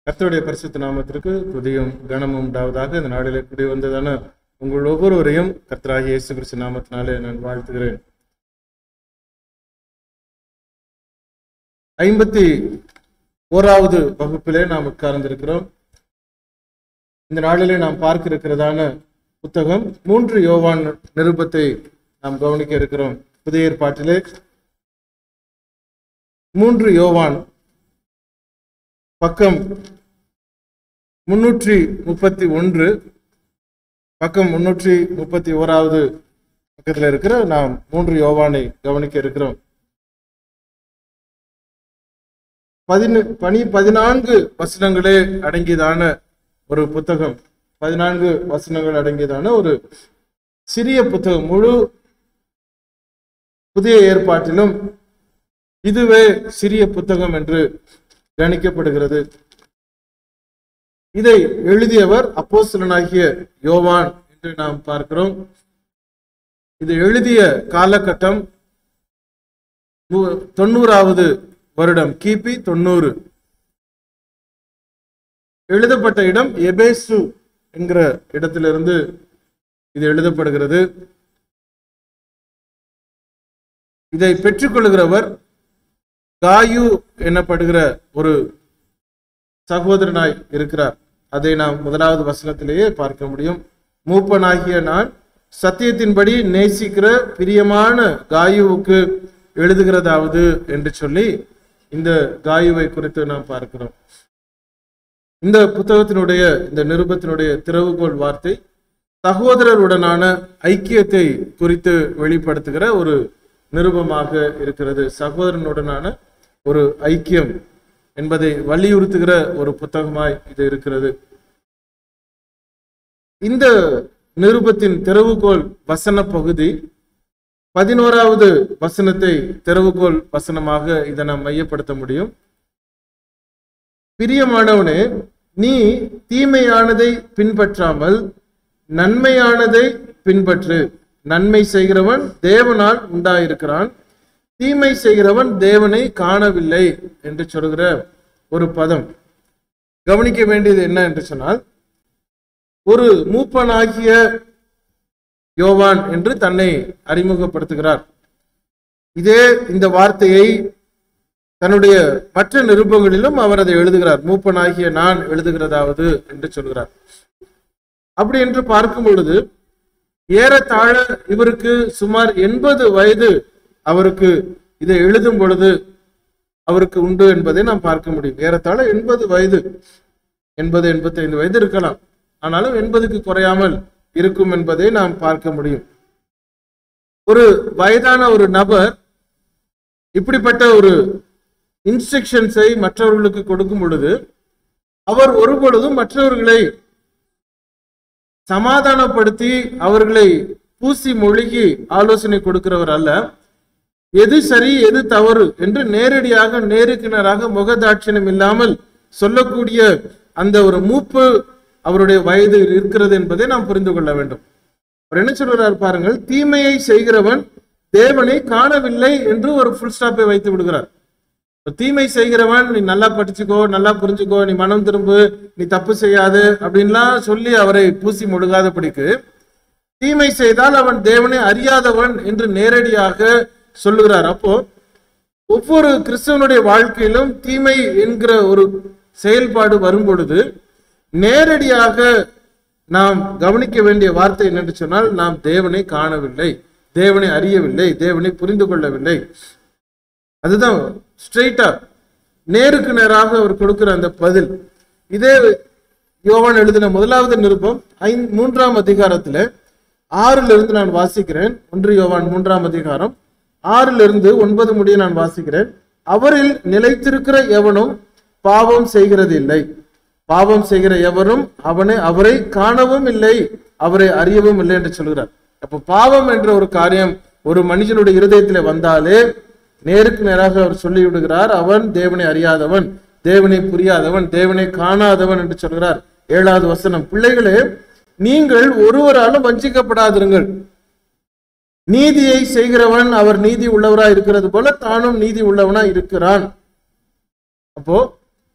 கர்த்தருடைய பரிசுத்த நாமத்திற்கு துதியும் கனமும் உண்டாவதாக இந்த நாளிலே கூடி வந்ததான உங்கள் ஒவ்வொருவரையும் கர்த்தராகிய இயேசு கிறிஸ்து நாமத்தினாலே நான் வாழ்த்துகிறேன் ஐம்பத்தி ஓராவது வகுப்பிலே நாம் உட்கார்ந்திருக்கிறோம் இந்த நாளிலே நாம் பார்க்க இருக்கிறதான புத்தகம் மூன்று யோவான் நிருபத்தை நாம் கவனிக்க இருக்கிறோம் புதிய ஏற்பாட்டிலே மூன்று யோவான் பக்கம் முன்னூற்றி முப்பத்தி ஒன்று பக்கம் முன்னூற்றி முப்பத்தி ஓராவது பக்கத்தில் இருக்கிற நாம் மூன்று யோவானை கவனிக்க இருக்கிறோம் பதினு பனி பதினான்கு வசனங்களே அடங்கியதான ஒரு புத்தகம் பதினான்கு வசனங்கள் அடங்கியதான ஒரு சிறிய புத்தகம் முழு புதிய ஏற்பாட்டிலும் இதுவே சிறிய புத்தகம் என்று கணிக்கப்படுகிறது இதை எழுதியவர் அப்போஸ்தலனாகிய யோவான் என்று நாம் பார்க்கிறோம் இது எழுதிய காலகட்டம் மு- தொண்ணூறாவது வருடம் கிபி தொண்ணூறு எழுதப்பட்ட இடம் எபேசு என்கிற இடத்திலிருந்து இது எழுதப்படுகிறது இதை பெற்றுக்கொள்கிறவர் காயு எனப்படுகிற ஒரு சகோதரனாய் இருக்கிறார் அதை நாம் முதலாவது வசனத்திலேயே பார்க்க முடியும் மூப்பனாகிய நான் சத்தியத்தின்படி நேசிக்கிற பிரியமான காயுவுக்கு எழுதுகிறதாவது என்று சொல்லி இந்த காயுவை குறித்து நாம் பார்க்கிறோம் இந்த புத்தகத்தினுடைய இந்த நிருபத்தினுடைய திறவுகோல் வார்த்தை சகோதரருடனான ஐக்கியத்தை குறித்து வெளிப்படுத்துகிற ஒரு நிருபமாக இருக்கிறது சகோதரனுடனான ஒரு ஐக்கியம் என்பதை வலியுறுத்துகிற ஒரு புத்தகமாய் இது இருக்கிறது இந்த நிருபத்தின் திறவுகோல் வசன பகுதி பதினோராவது வசனத்தை திறவுகோல் வசனமாக இதை நாம் மையப்படுத்த முடியும் பிரியமானவனே நீ தீமையானதை பின்பற்றாமல் நன்மையானதை பின்பற்று நன்மை செய்கிறவன் தேவனால் உண்டாயிருக்கிறான் தீமை செய்கிறவன் தேவனை காணவில்லை என்று சொல்கிற ஒரு பதம் கவனிக்க வேண்டியது என்ன என்று சொன்னால் ஒரு மூப்பனாகிய யோவான் என்று தன்னை அறிமுகப்படுத்துகிறார் இதே இந்த வார்த்தையை தன்னுடைய மற்ற நிருபங்களிலும் அவர் அதை எழுதுகிறார் மூப்பனாகிய நான் எழுதுகிறதாவது என்று சொல்கிறார் அப்படி என்று பார்க்கும் பொழுது ஏறத்தாழ இவருக்கு சுமார் எண்பது வயது அவருக்கு இதை எழுதும் பொழுது அவருக்கு உண்டு என்பதை நாம் பார்க்க முடியும் ஏறத்தாழ எண்பது வயது எண்பது எண்பத்தி ஐந்து வயது இருக்கலாம் ஆனாலும் எண்பதுக்கு குறையாமல் இருக்கும் என்பதை நாம் பார்க்க முடியும் ஒரு வயதான ஒரு நபர் இப்படிப்பட்ட ஒரு இன்ஸ்ட்ரக்ஷன்ஸை மற்றவர்களுக்கு கொடுக்கும் பொழுது அவர் ஒருபொழுதும் மற்றவர்களை சமாதானப்படுத்தி அவர்களை பூசி மொழிகி ஆலோசனை கொடுக்கிறவர் அல்ல எது சரி எது தவறு என்று நேரடியாக நேருக்கு நேராக முகதாட்சியம் இல்லாமல் சொல்லக்கூடிய அந்த ஒரு மூப்பு அவருடைய வயது இருக்கிறது என்பதை நாம் புரிந்து கொள்ள வேண்டும் அவர் என்ன சொல்கிறார் பாருங்கள் தீமையை செய்கிறவன் தேவனை காணவில்லை என்று ஒரு ஃபுல் ஸ்டாப்பை வைத்து விடுகிறார் இப்ப தீமை செய்கிறவன் நீ நல்லா படிச்சுக்கோ நல்லா புரிஞ்சுக்கோ நீ மனம் திரும்பு நீ தப்பு செய்யாது அப்படின்லாம் சொல்லி அவரை பூசி முழுகாதபடிக்கு தீமை செய்தால் அவன் தேவனை அறியாதவன் என்று நேரடியாக சொல்லுகிறார் அப்போ ஒவ்வொரு கிறிஸ்தவனுடைய வாழ்க்கையிலும் தீமை என்கிற ஒரு செயல்பாடு வரும் பொழுது நேரடியாக நாம் கவனிக்க வேண்டிய வார்த்தை என்னென்று சொன்னால் நாம் தேவனை காணவில்லை தேவனை அறியவில்லை தேவனை புரிந்து கொள்ளவில்லை அதுதான் ஸ்ட்ரெயிட்டா நேருக்கு நேராக அவர் கொடுக்கிற அந்த பதில் இதே யோவான் எழுதின முதலாவது நிருபம் ஐந்து மூன்றாம் அதிகாரத்துல ஆறுல இருந்து நான் வாசிக்கிறேன் ஒன்று யோவான் மூன்றாம் அதிகாரம் ஆறுல இருந்து ஒன்பது முடிய நான் வாசிக்கிறேன் அவரில் நிலைத்திருக்கிற எவனும் பாவம் செய்கிறது இல்லை பாவம் செய்கிற எவரும் அவனை அவரை காணவும் இல்லை அவரை அறியவும் இல்லை என்று சொல்கிறார் அப்ப பாவம் என்ற ஒரு காரியம் ஒரு மனுஷனுடைய இருதயத்திலே வந்தாலே நேருக்கு நேராக அவர் சொல்லி விடுகிறார் அவன் தேவனை அறியாதவன் தேவனை புரியாதவன் தேவனை காணாதவன் என்று சொல்கிறார் ஏழாவது வசனம் பிள்ளைகளே நீங்கள் ஒருவராலும் வஞ்சிக்கப்படாதிருங்கள் நீதியை செய்கிறவன் அவர் நீதி உள்ளவராய் இருக்கிறது போல தானும் நீதி உள்ளவனா இருக்கிறான் அப்போ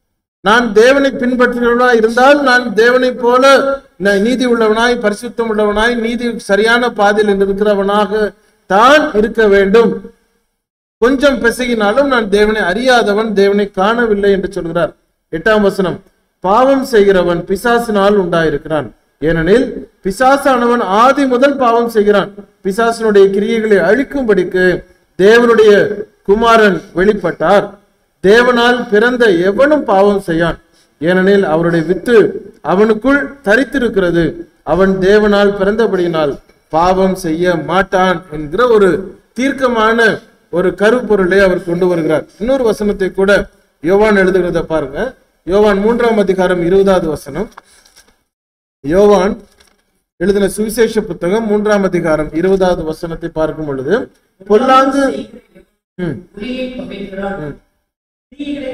நான் தேவனை பின்பற்றுகிறவனா இருந்தால் நான் தேவனை போல ந- நீதி உள்ளவனாய் பரிசுத்தம் உள்ளவனாய் நீதி சரியான பாதையில் இருக்கிறவனாக தான் இருக்க வேண்டும் கொஞ்சம் பிசகினாலும் நான் தேவனை அறியாதவன் தேவனை காணவில்லை என்று சொல்கிறார் எட்டாம் வசனம் பாவம் செய்கிறவன் பிசாசினால் உண்டாயிருக்கிறான் ஏனெனில் பிசாசானவன் ஆதி முதல் பாவம் செய்கிறான் பிசாசினுடைய கிரியைகளை அழிக்கும்படிக்கு தேவனுடைய குமாரன் வெளிப்பட்டார் தேவனால் பிறந்த எவனும் பாவம் செய்யான் ஏனெனில் அவருடைய வித்து அவனுக்குள் தரித்திருக்கிறது அவன் தேவனால் பிறந்தபடியினால் பாவம் செய்ய மாட்டான் என்கிற ஒரு தீர்க்கமான ஒரு கருப்பொருளை அவர் கொண்டு வருகிறார் இன்னொரு வசனத்தை கூட யோவான் எழுதுகிறத பாருங்க யோவான் மூன்றாம் அதிகாரம் இருபதாவது வசனம் யோவான் எழுதின சுவிசேஷ புத்தகம் மூன்றாம் அதிகாரம் இருபதாவது வசனத்தை பார்க்கும் பொழுது பொல்லாங்கு ம், ஒளியை பகைக்கிறான் ம். கிரியைகளை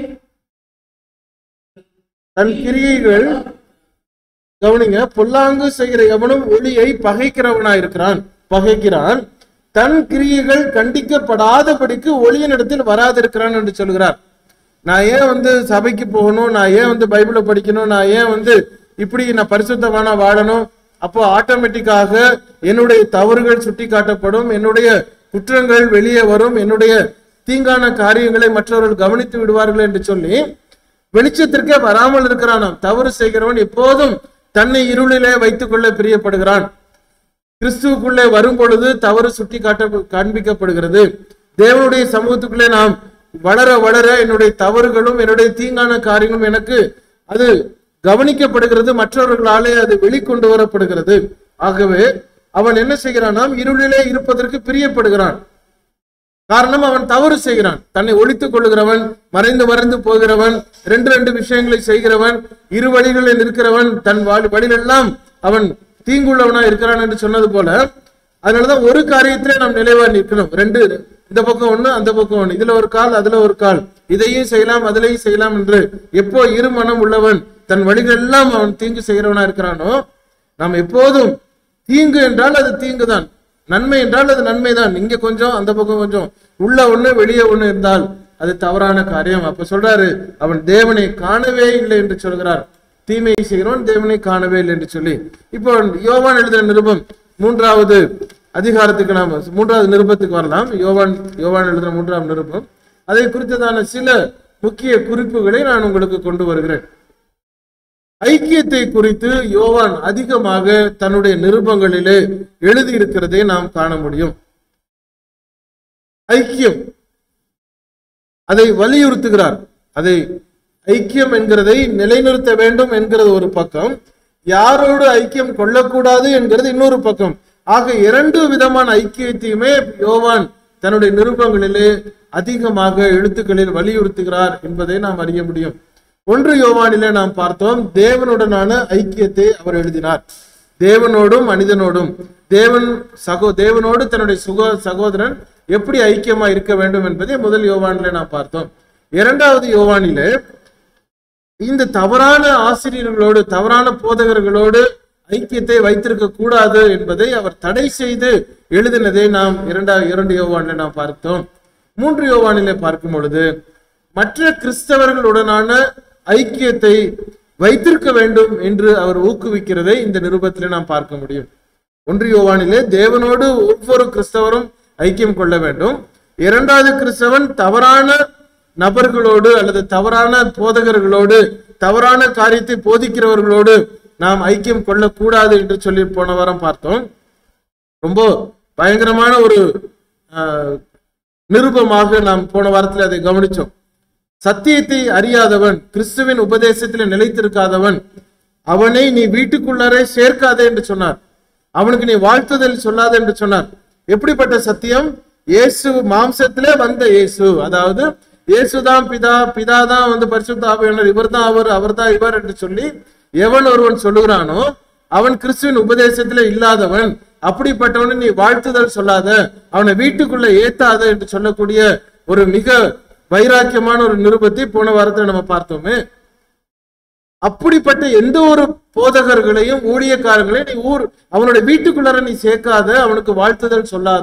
தன் கிரியைகள் கவனிங்க பொல்லாங்கு செய்கிற எவனும் ஒளியை பகைக்கிறவனாயிருக்கிறான் பகைக்கிறான் தன் கிரியைகள் கண்டிக்கப்படாதபடிக்கு ஒளியினிடத்தில் வராதிருக்கிறான் என்று சொல்கிறார் நான் ஏன் வந்து சபைக்கு போகணும் நான் ஏன் வந்து பைபிளை படிக்கணும் நான் ஏன் வந்து இப்படி நான் பரிசுத்தமான வாழணும் அப்போ ஆட்டோமேட்டிக்காக என்னுடைய தவறுகள் சுட்டி காட்டப்படும் என்னுடைய குற்றங்கள் வெளியே வரும் என்னுடைய தீங்கான காரியங்களை மற்றவர்கள் கவனித்து விடுவார்கள் என்று சொல்லி வெளிச்சத்திற்கே வராமல் இருக்கிறானாம் தவறு செய்கிறவன் எப்போதும் தன்னை இருளிலே வைத்துக் கொள்ள பிரியப்படுகிறான் கிறிஸ்துவுக்குள்ளே வரும் பொழுது தவறு சுட்டி காட்ட காண்பிக்கப்படுகிறது தேவனுடைய சமூகத்துக்குள்ளே நாம் வளர வளர என்னுடைய தவறுகளும் என்னுடைய தீங்கான காரியங்களும் எனக்கு அது கவனிக்கப்படுகிறது மற்றவர்களாலே அது வெளிக்கொண்டு வரப்படுகிறது ஆகவே அவன் என்ன செய்கிறானாம் இருளிலே இருப்பதற்கு பிரியப்படுகிறான் காரணம் அவன் தவறு செய்கிறான் தன்னை ஒழித்துக் கொள்ளுகிறவன் மறைந்து மறைந்து போகிறவன் ரெண்டு ரெண்டு விஷயங்களை செய்கிறவன் இரு வழிகளில் நிற்கிறவன் தன் வாழ் வழியிலெல்லாம் அவன் தீங்குள்ளவனா இருக்கிறான் என்று சொன்னது போல அதனாலதான் ஒரு காரியத்திலே நாம் நிலைவா நிற்கணும் ரெண்டு இந்த பக்கம் ஒண்ணு அந்த பக்கம் ஒண்ணு இதுல ஒரு கால் அதுல ஒரு கால் இதையும் செய்யலாம் அதுலயும் செய்யலாம் என்று எப்போ இரு மனம் உள்ளவன் தன் வழிகளெல்லாம் அவன் தீங்கு செய்கிறவனா இருக்கிறானோ நாம் எப்போதும் தீங்கு என்றால் அது தீங்குதான் நன்மை என்றால் அது நன்மைதான் இங்க கொஞ்சம் அந்த பக்கம் கொஞ்சம் உள்ள ஒண்ணு வெளியே ஒண்ணு இருந்தால் அது தவறான காரியம் அப்ப சொல்றாரு அவன் தேவனை காணவே இல்லை என்று சொல்கிறார் தீமையை செய்கிறவன் தேவனை காணவே இல்லை என்று சொல்லி இப்போ யோவான் எழுதின நிருபம் மூன்றாவது அதிகாரத்துக்கு நாம் மூன்றாவது நிருபத்துக்கு வரலாம் யோவான் யோவான் எழுதின மூன்றாம் நிருபம் அதை குறித்ததான சில முக்கிய குறிப்புகளை நான் உங்களுக்கு கொண்டு வருகிறேன் ஐக்கியத்தை குறித்து யோவான் அதிகமாக தன்னுடைய நிருபங்களிலே எழுதியிருக்கிறதை நாம் காண முடியும் ஐக்கியம் அதை வலியுறுத்துகிறார் அதை ஐக்கியம் என்கிறதை நிலைநிறுத்த வேண்டும் என்கிறது ஒரு பக்கம் யாரோடு ஐக்கியம் கொள்ளக்கூடாது என்கிறது இன்னொரு பக்கம் ஆக இரண்டு விதமான ஐக்கியத்தையுமே யோவான் தன்னுடைய நிருபங்களிலே அதிகமாக எழுத்துக்களில் வலியுறுத்துகிறார் என்பதை நாம் அறிய முடியும் ஒன்று யோவானிலே நாம் பார்த்தோம் தேவனுடனான ஐக்கியத்தை அவர் எழுதினார் தேவனோடும் மனிதனோடும் தேவன் சகோ தேவனோடு தன்னுடைய சுகோ சகோதரன் எப்படி ஐக்கியமா இருக்க வேண்டும் என்பதை முதல் யோவானிலே நாம் பார்த்தோம் இரண்டாவது யோவானிலே இந்த தவறான ஆசிரியர்களோடு தவறான போதகர்களோடு ஐக்கியத்தை வைத்திருக்க கூடாது என்பதை அவர் தடை செய்து எழுதினதை நாம் இரண்டா இரண்டு யோவானிலே நாம் பார்த்தோம் மூன்று யோவானிலே பார்க்கும் பொழுது மற்ற கிறிஸ்தவர்களுடனான ஐக்கியத்தை வைத்திருக்க வேண்டும் என்று அவர் ஊக்குவிக்கிறதை இந்த நிருபத்திலே நாம் பார்க்க முடியும் ஒன்று யோவானிலே தேவனோடு ஒவ்வொரு கிறிஸ்தவரும் ஐக்கியம் கொள்ள வேண்டும் இரண்டாவது கிறிஸ்தவன் தவறான நபர்களோடு அல்லது தவறான போதகர்களோடு தவறான காரியத்தை போதிக்கிறவர்களோடு நாம் ஐக்கியம் கொள்ளக்கூடாது என்று சொல்லி போன வாரம் பார்த்தோம் ரொம்ப பயங்கரமான ஒரு ஆஹ், நிருபமாக நாம் போன வாரத்தில் அதை கவனிச்சோம் சத்தியத்தை அறியாதவன் கிறிஸ்துவின் உபதேசத்தில் நிலைத்திருக்காதவன் அவனை நீ வீட்டுக்குள்ளாரே சேர்க்காதே என்று சொன்னார் அவனுக்கு நீ வாழ்த்துதல் சொல்லாத என்று சொன்னார் எப்படிப்பட்ட சத்தியம் இயேசு மாம்சத்திலே வந்த இயேசு அதாவது இயேசுதான் பிதா பிதா தான் வந்து பரிசுத்த ஆவியானவர் இவர் தான் அவர் அவர் தான் இவர் என்று சொல்லி எவன் ஒருவன் சொல்லுகிறானோ அவன் கிறிஸ்துவின் உபதேசத்திலே இல்லாதவன் அப்படிப்பட்டவனை நீ வாழ்த்துதல் சொல்லாத அவனை வீட்டுக்குள்ள ஏத்தாத என்று சொல்லக்கூடிய ஒரு மிக வைராக்கியமான ஒரு நிருபத்தை போன வாரத்தில் நம்ம பார்த்தோமே அப்படிப்பட்ட எந்த ஒரு போதகர்களையும் ஊழியக்காரர்களையும் நீ ஊர் அவனுடைய வீட்டுக்குள்ளார நீ சேர்க்காத அவனுக்கு வாழ்த்துதல் சொல்லாத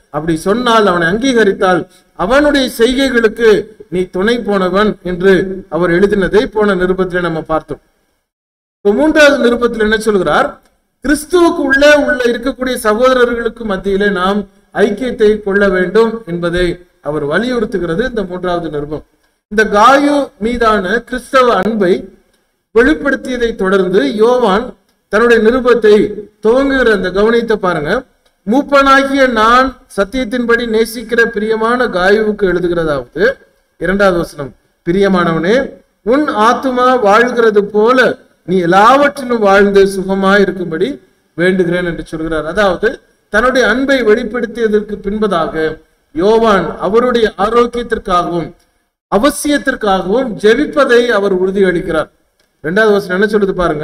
அப்படி சொன்னால் அவனை அங்கீகரித்தால் அவனுடைய செய்கைகளுக்கு நீ துணை போனவன் என்று அவர் எழுதினதை போன நிருபத்திலே நம்ம பார்த்தோம் இப்ப மூன்றாவது நிருபத்தில் என்ன சொல்கிறார் கிறிஸ்துவுக்கு உள்ளே உள்ள இருக்கக்கூடிய சகோதரர்களுக்கு மத்தியிலே நாம் ஐக்கியத்தை கொள்ள வேண்டும் என்பதை அவர் வலியுறுத்துகிறது இந்த மூன்றாவது நிருபம் இந்த காயு மீதான கிறிஸ்தவ அன்பை வெளிப்படுத்தியதை தொடர்ந்து யோவான் தன்னுடைய நிருபத்தை துவங்குகிற அந்த கவனித்த பாருங்க மூப்பனாகிய நான் சத்தியத்தின்படி நேசிக்கிற பிரியமான காயுவுக்கு எழுதுகிறதாவது இரண்டாவது வசனம் பிரியமானவனே உன் ஆத்துமா வாழ்கிறது போல நீ எல்லாவற்றிலும் வாழ்ந்து சுகமாய் இருக்கும்படி வேண்டுகிறேன் என்று சொல்கிறார் அதாவது தன்னுடைய அன்பை வெளிப்படுத்தியதற்கு பின்பதாக யோவான் அவருடைய ஆரோக்கியத்திற்காகவும் அவசியத்திற்காகவும் ஜெபிப்பதை அவர் உறுதியளிக்கிறார் இரண்டாவது வசனம் என்ன சொல்லுது பாருங்க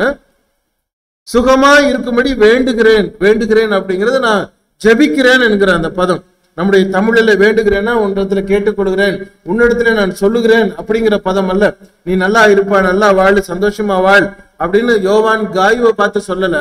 சுகமாய் இருக்கும்படி வேண்டுகிறேன் வேண்டுகிறேன் அப்படிங்கறது நான் ஜெபிக்கிறேன் என்கிற அந்த பதம் நம்முடைய தமிழில் வேண்டுகிறேன்னா உன்னிடத்துல கேட்டுக்கொள்கிறேன் உன்னிடத்துல நான் சொல்லுகிறேன் அப்படிங்கிற பதம் அல்ல நீ நல்லா இருப்பா நல்லா வாழ் சந்தோஷமா வாழ் அப்படின்னு யோவான் காயுவை பார்த்து சொல்லல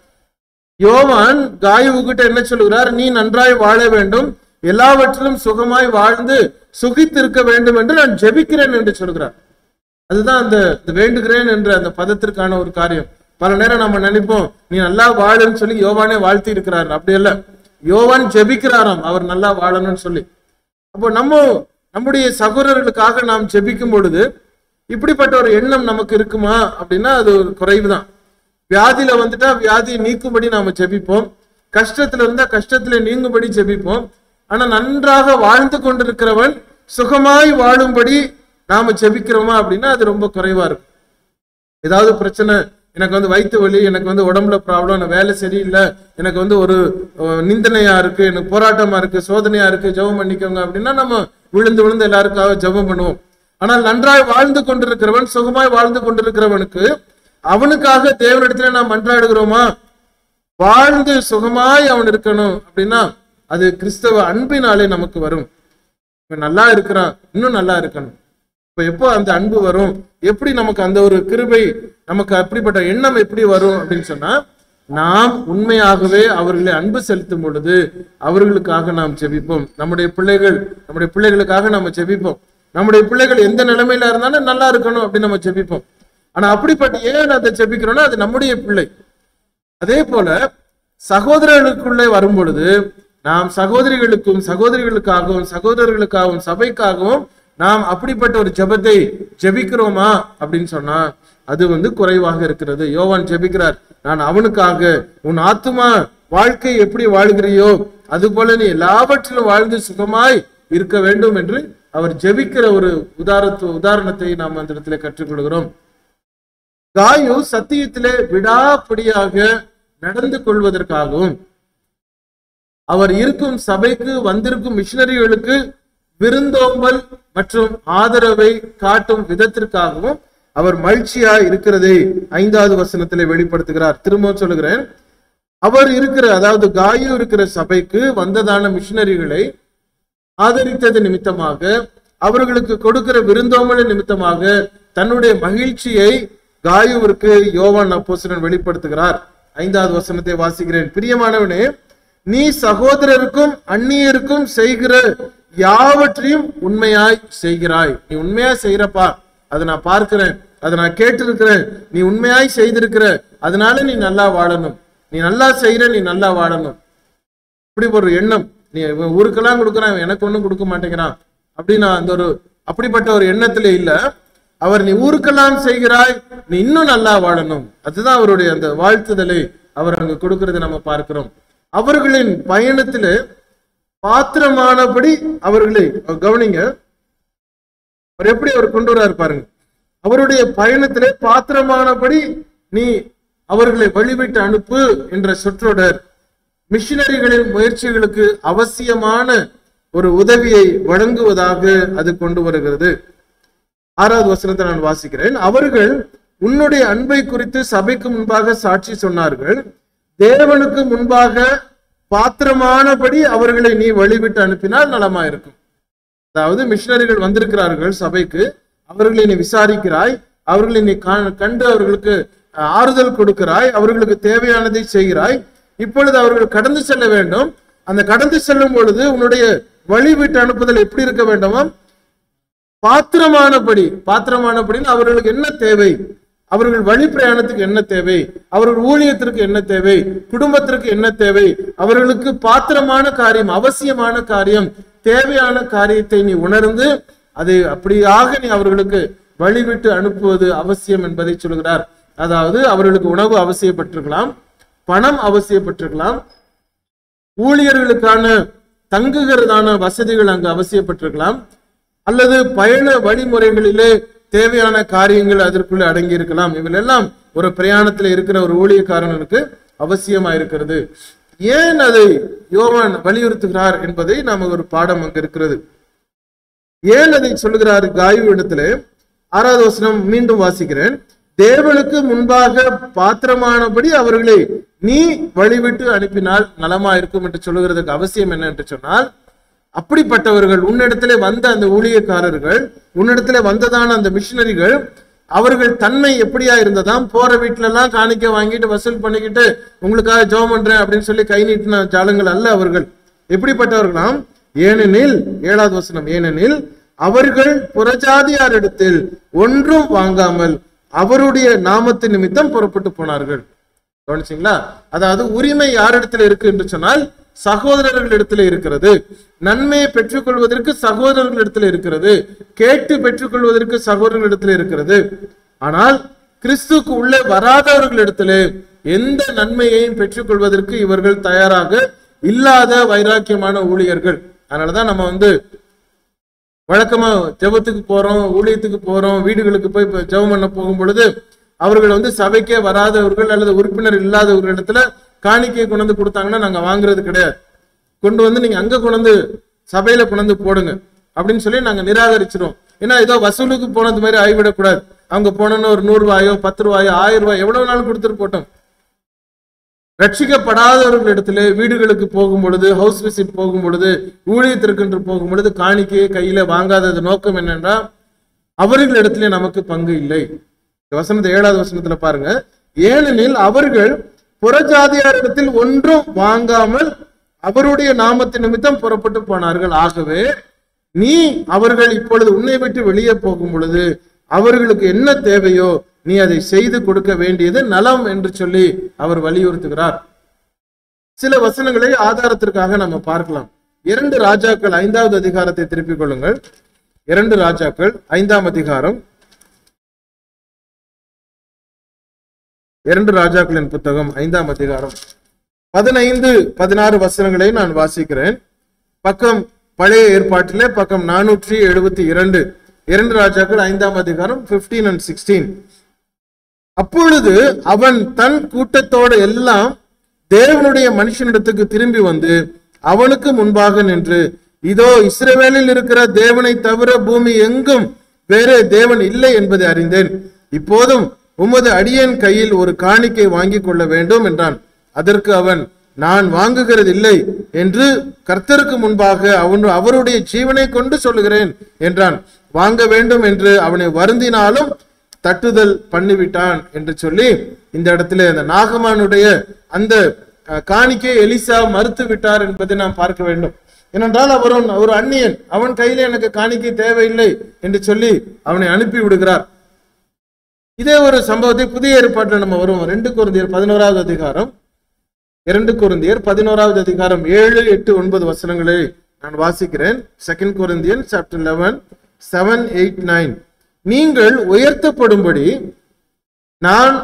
யோவான் காயுவு கிட்ட என்ன சொல்லுகிறார் நீ நன்றாய் வாழ வேண்டும் எல்லாவற்றிலும் சுகமாய் வாழ்ந்து சுகித்திருக்க வேண்டும் என்று நான் ஜெபிக்கிறேன் என்று சொல்கிறார் அதுதான் அந்த இந்த வேண்டுகிறேன் என்ற அந்த பதத்திற்கான ஒரு காரியம் பல நேரம் நம்ம நினைப்போம் நீ நல்லா வாழுன்னு சொல்லி யோவானே வாழ்த்தி இருக்கிறார் அப்படி இல்ல யோவான் ஜெபிக்கிறாராம் அவர் நல்லா வாழணும்னு சொல்லி அப்போ நம்ம நம்முடைய சகோதரர்களுக்காக நாம் ஜெபிக்கும் பொழுது இப்படிப்பட்ட ஒரு எண்ணம் நமக்கு இருக்குமா அப்படின்னா அது ஒரு குறைவு தான் வியாதியில வந்துட்டா வியாதியை நீக்கும்படி நாம ஜெபிப்போம் கஷ்டத்துல இருந்தா கஷ்டத்துல நீங்கும்படி ஜெபிப்போம் ஆனா நன்றாக வாழ்ந்து கொண்டிருக்கிறவன் சுகமாய் வாழும்படி நாம ஜெபிக்கிறோமா அப்படின்னா அது ரொம்ப குறைவா இருக்கும் ஏதாவது பிரச்சனை எனக்கு வந்து வயிற்று வலி எனக்கு வந்து உடம்புல ப்ராப்ளம் எனக்கு வேலை சரியில்லை எனக்கு வந்து ஒரு அஹ், நிந்தனையா இருக்கு எனக்கு போராட்டமா இருக்கு சோதனையா இருக்கு ஜெபம் பண்ணிக்கோங்க அப்படின்னா நம்ம விழுந்து விழுந்து எல்லாருக்காக ஜெபம் பண்ணுவோம் ஆனால் நன்றாய் வாழ்ந்து கொண்டிருக்கிறவன் சுகமாய் வாழ்ந்து கொண்டிருக்கிறவனுக்கு அவனுக்காக தேவனிடத்துல நாம் மன்றாடுகிறோமா வாழ்ந்து சுகமாய் அவன் இருக்கணும் அப்படின்னா அது கிறிஸ்தவ அன்பினாலே நமக்கு வரும் இவன் நல்லா இருக்கிறான் இன்னும் நல்லா இருக்கணும் இப்ப எப்போ அந்த அன்பு வரும் எப்படி நமக்கு அந்த ஒரு கிருபை நமக்கு அப்படிப்பட்ட எண்ணம் எப்படி வரும் அப்படின்னு சொன்னா நாம் உண்மையாகவே அவர்களை அன்பு செலுத்தும் பொழுது அவர்களுக்காக நாம் ஜெபிப்போம் நம்முடைய பிள்ளைகள் நம்முடைய பிள்ளைகளுக்காக நம்ம ஜெபிப்போம் நம்முடைய பிள்ளைகள் எந்த நிலைமையில இருந்தாலும் நல்லா இருக்கணும் அப்படின்னு நம்ம ஜெபிப்போம் ஆனா அப்படிப்பட்ட ஏன் அதை ஜெபிக்கிறோம்னா அது நம்முடைய பிள்ளை அதே போல சகோதரர்களுக்குள்ளே வரும் பொழுது நாம் சகோதரிகளுக்கும் சகோதரிகளுக்காகவும் சகோதரர்களுக்காகவும் சபைக்காகவும் நாம் அப்படிப்பட்ட ஒரு ஜெபத்தை ஜெபிக்கிறோமா அப்படின்னு சொன்னா அது வந்து குறைவாக இருக்கிறது யோவான் ஜெபிக்கிறார் நான் அவனுக்காக உன் ஆத்துமா வாழ்க்கை எப்படி வாழ்கிறியோ அது போல நீ எல்லாவற்றிலும் வாழ்ந்து சுகமாய் இருக்க வேண்டும் என்று அவர் ஜெபிக்கிற ஒரு உதாரணத்து உதாரணத்தை நாம் அந்த இடத்துல கற்றுக்கொள்கிறோம் காயு சத்தியத்திலே விடாப்பிடியாக நடந்து கொள்வதற்காகவும் அவர் இருக்கும் சபைக்கு வந்திருக்கும் மிஷினரிகளுக்கு விருந்தோம்பல் மற்றும் ஆதரவை காட்டும் விதத்திற்காகவும் அவர் மகிழ்ச்சியா இருக்கிறதை ஐந்தாவது வசனத்திலே வெளிப்படுத்துகிறார் திரும்ப சொல்லுகிறேன் அவர் இருக்கிற அதாவது காயு இருக்கிற சபைக்கு வந்ததான மிஷினரிகளை ஆதரித்தது நிமித்தமாக அவர்களுக்கு கொடுக்கிற விருந்தோம்பல் நிமித்தமாக தன்னுடைய மகிழ்ச்சியை காயுவிற்கு யோவான் அப்போஸ்தலன் வெளிப்படுத்துகிறார் ஐந்தாவது வசனத்தை வாசிக்கிறேன் பிரியமானவனே நீ சகோதரருக்கும் அந்நியருக்கும் செய்கிற யாவற்றையும் உண்மையாய் செய்கிறாய் நீ உண்மையா செய்யறப்பா அதை நான் பார்க்கிறேன் அதை நான் கேட்டிருக்கிறேன் நீ உண்மையாய் செய்திருக்கிற அதனால நீ நல்லா வாழணும் நீ நல்லா செய்யற நீ நல்லா வாழணும் இப்படி ஒரு எண்ணம் நீ இவன் ஊருக்கெல்லாம் கொடுக்குறான் இவன் எனக்கு ஒண்ணும் கொடுக்க மாட்டேங்கிறான் அப்படின்னு அந்த ஒரு அப்படிப்பட்ட ஒரு எண்ணத்துல இல்ல அவர் நீ ஊருக்கெல்லாம் செய்கிறாய் நீ இன்னும் நல்லா வாழணும் அதுதான் அவருடைய அந்த வாழ்த்துதலை அவர் அங்க கொடுக்கறதை நம்ம பார்க்கிறோம் அவர்களின் பயணத்துல பாத்திரமானபடி அவர்களை கவனிங்க அவர் எப்படி அவர் கொண்டு வராரு பாருங்க அவருடைய பயணத்திலே பாத்திரமானபடி நீ அவர்களை வழிவிட்டு அனுப்பு என்ற சொற்றொடர் மிஷினரிகளின் முயற்சிகளுக்கு அவசியமான ஒரு உதவியை வழங்குவதாக அது கொண்டு வருகிறது ஆறாவது வசனத்தை நான் வாசிக்கிறேன் அவர்கள் உன்னுடைய அன்பை குறித்து சபைக்கு முன்பாக சாட்சி சொன்னார்கள் தேவனுக்கு முன்பாக பாத்திரமானபடி அவர்களை நீ வழிவிட்டு அனுப்பினால் நலமா இருக்கும் அதாவது மிஷினரிகள் வந்திருக்கிறார்கள் சபைக்கு அவர்களை நீ விசாரிக்கிறாய் அவர்களை நீ கா- கண்டு அவர்களுக்கு ஆறுதல் கொடுக்கிறாய் அவர்களுக்கு தேவையானதை செய்கிறாய் இப்பொழுது அவர்கள் கடந்து செல்ல வேண்டும் அந்த கடந்து செல்லும் பொழுது உன்னுடைய வழி விட்டு அனுப்புதல் எப்படி இருக்க வேண்டுமாம் பாத்திரமானபடி பாத்திரமானபடின்னு அவர்களுக்கு என்ன தேவை அவர்கள் வழி பிரயாணத்துக்கு என்ன தேவை அவர்கள் ஊழியத்திற்கு என்ன தேவை குடும்பத்திற்கு என்ன தேவை அவர்களுக்கு பாத்திரமான காரியம் அவசியமான காரியம் தேவையான காரியத்தை நீ உணர்ந்து அதை அப்படியாக நீ அவர்களுக்கு வழிவிட்டு அனுப்புவது அவசியம் என்பதை சொல்கிறார் அதாவது அவர்களுக்கு உணவு அவசியப்பட்டிருக்கலாம் பணம் அவசியப்பட்டிருக்கலாம் ஊழியர்களுக்கான தங்குகிறதான வசதிகள் அங்கு அவசியப்பட்டிருக்கலாம் அல்லது பயண வழிமுறைகளிலே தேவையான காரியங்கள் அதற்குள்ளே அடங்கி இருக்கலாம் இவையெல்லாம் ஒரு பிரயாணத்தில் இருக்கிற ஒரு ஊழியக்காரனுக்கு அவசியமா இருக்கிறது ஏன் அதை யோவான் வலியுறுத்துகிறார் என்பதை நாம ஒரு பாடம் அங்க இருக்கிறது ஏன் அதை சொல்லுகிறார் காயு இடத்துல ஆறாவது வசனம் மீண்டும் வாசிக்கிறேன் தேவனுக்கு முன்பாக பாத்திரமானபடி அவர்களை நீ வழிவிட்டு அனுப்பினால் நலமா இருக்கும் என்று சொல்லுகிறதுக்கு அவசியம் என்ன என்று சொன்னால் அப்படிப்பட்டவர்கள் உன்னிடத்திலே வந்த அந்த ஊழியக்காரர்கள் உன்னிடத்திலே வந்ததான அந்த மிஷினரிகள் அவர்கள் தன்மை எப்படியா இருந்ததாம் போற வீட்டுல எல்லாம் காணிக்க வாங்கிட்டு வசூல் பண்ணிக்கிட்டு உங்களுக்காக ஜெபம் பண்றேன் அப்படின்னு சொல்லி கை நீட்டின ஜாலங்கள் அல்ல அவர்கள் எப்படிப்பட்டவர்களாம் ஏனெனில் ஏழாவது வசனம் ஏனெனில் அவர்கள் புறஜாதியாரிடத்தில் ஒன்றும் வாங்காமல் அவருடைய நாமத்து நிமித்தம் புறப்பட்டு போனார்கள் கவனிச்சிங்களா அதாவது உரிமை யாரிடத்துல இருக்கு என்று சொன்னால் சகோதரர்கள் இடத்துல இருக்கிறது நன்மையை பெற்றுக்கொள்வதற்கு சகோதரர்கள் இடத்துல இருக்கிறது கேட்டு பெற்றுக்கொள்வதற்கு சகோதரர்கள் இடத்துல இருக்கிறது ஆனால் கிறிஸ்துக்கு உள்ளே வராதவர்கள் இடத்துல எந்த நன்மையையும் பெற்றுக்கொள்வதற்கு இவர்கள் தயாராக இல்லாத வைராக்கியமான ஊழியர்கள் அதனாலதான் நம்ம வந்து வழக்கமா ஜெபத்துக்கு போறோம் ஊழியத்துக்கு போறோம் வீடுகளுக்கு போய் இப்ப ஜெபம் பண்ண போகும் பொழுது அவர்கள் வந்து சபைக்கே வராதவர்கள் அல்லது உறுப்பினர் இல்லாதவர்கள் இடத்துல காணிக்கையை கொண்டு வந்து கொடுத்தாங்கன்னா நாங்க வாங்குறது கிடையாது கொண்டு வந்து நீங்க அங்க கொண்டு வந்து சபையில கொண்டு வந்து போடுங்க அப்படின்னு சொல்லி நாங்க நிராகரிச்சிருவோம் ஏன்னா ஏதோ வசூலுக்கு போனது மாதிரி ஆகிவிடக்கூடாது அவங்க போனோன்னு ஒரு நூறு ரூபாயோ பத்து ரூபாயோ ஆயிரம் ரூபாய் எவ்வளவு நாள் கொடுத்துட்டு போட்டோம் ரட்சிக்கப்படாதவர்கள் இடத்துல வீடுகளுக்கு போகும் பொழுது ஹவுஸ் விசிட் போகும் பொழுது ஊழியத்திற்கு என்று போகும் பொழுது காணிக்கையை கையில வாங்காதது நோக்கம் என்னன்னா அவர்கள் இடத்துல நமக்கு பங்கு இல்லை இந்த வசனத்தை ஏழாவது வசனத்துல பாருங்க ஏனெனில் அவர்கள் புறஜாதியாரிடத்தில் ஒன்றும் வாங்காமல் அவருடைய நாமத்தின் நிமித்தம் புறப்பட்டு போனார்கள் ஆகவே நீ அவர்கள் இப்பொழுது உன்னை விட்டு வெளியே போகும் பொழுது அவர்களுக்கு என்ன தேவையோ நீ அதை செய்து கொடுக்க வேண்டியது நலம் என்று சொல்லி அவர் வலியுறுத்துகிறார் சில வசனங்களை ஆதாரத்திற்காக நம்ம பார்க்கலாம் இரண்டு ராஜாக்கள் ஐந்தாவது அதிகாரத்தை திருப்பிக் கொள்ளுங்கள் இரண்டு ராஜாக்கள் ஐந்தாம் அதிகாரம் இரண்டு ராஜாக்களின் புத்தகம் ஐந்தாம் அதிகாரம் பதினைந்து பதினாறு வசனங்களை நான் வாசிக்கிறேன் பக்கம் பழைய ஏற்பாட்டிலே பக்கம் நானூற்றி எழுபத்தி இரண்டு இரண்டு ராஜாக்கள் ஐந்தாம் அதிகாரம் 15 அண்ட் சிக்ஸ்டீன் அப்பொழுது அவன் தன் கூட்டத்தோடு எல்லாம் தேவனுடைய மனுஷனிடத்துக்கு திரும்பி வந்து அவனுக்கு முன்பாக நின்று இதோ இஸ்ரவேலில் இருக்கிற தேவனை தவிர பூமி எங்கும் வேறே தேவன் இல்லை என்பதை அறிந்தேன் இப்போதும் உமது அடியேன் கையில் ஒரு காணிக்கை வாங்கிக் கொள்ள வேண்டும் என்றான் அதற்கு அவன் நான் வாங்குகிறது இல்லை என்று கர்த்தருக்கு முன்பாக அவன் அவருடைய ஜீவனை கொண்டு சொல்லுகிறேன் என்றான் வாங்க வேண்டும் என்று அவனை வருந்தினாலும் தட்டுதல் பண்ணிவிட்டான் என்று சொல்லி இந்த இடத்துல அந்த நாகமானுடைய அந்த அஹ், காணிக்கையை எலிசா மறுத்து விட்டார் என்பதை நாம் பார்க்க வேண்டும் ஏனென்றால் அவர் ஒரு- ஒரு அந்நியன் அவன் கையில எனக்கு காணிக்கை தேவையில்லை என்று சொல்லி அவனை அனுப்பி விடுகிறார் இதே ஒரு சம்பவத்தை புதிய ஏற்பாட்டில் நம்ம வருவோம் ரெண்டு குருந்தியர் பதினோராவது அதிகாரம் இரண்டு குருந்தியர் பதினோராவது அதிகாரம் ஏழு எட்டு ஒன்பது வசனங்களை நான் வாசிக்கிறேன் second Corinthians chapter eleven seven eight nine நீங்கள் உயர்த்தப்படும்படி நான்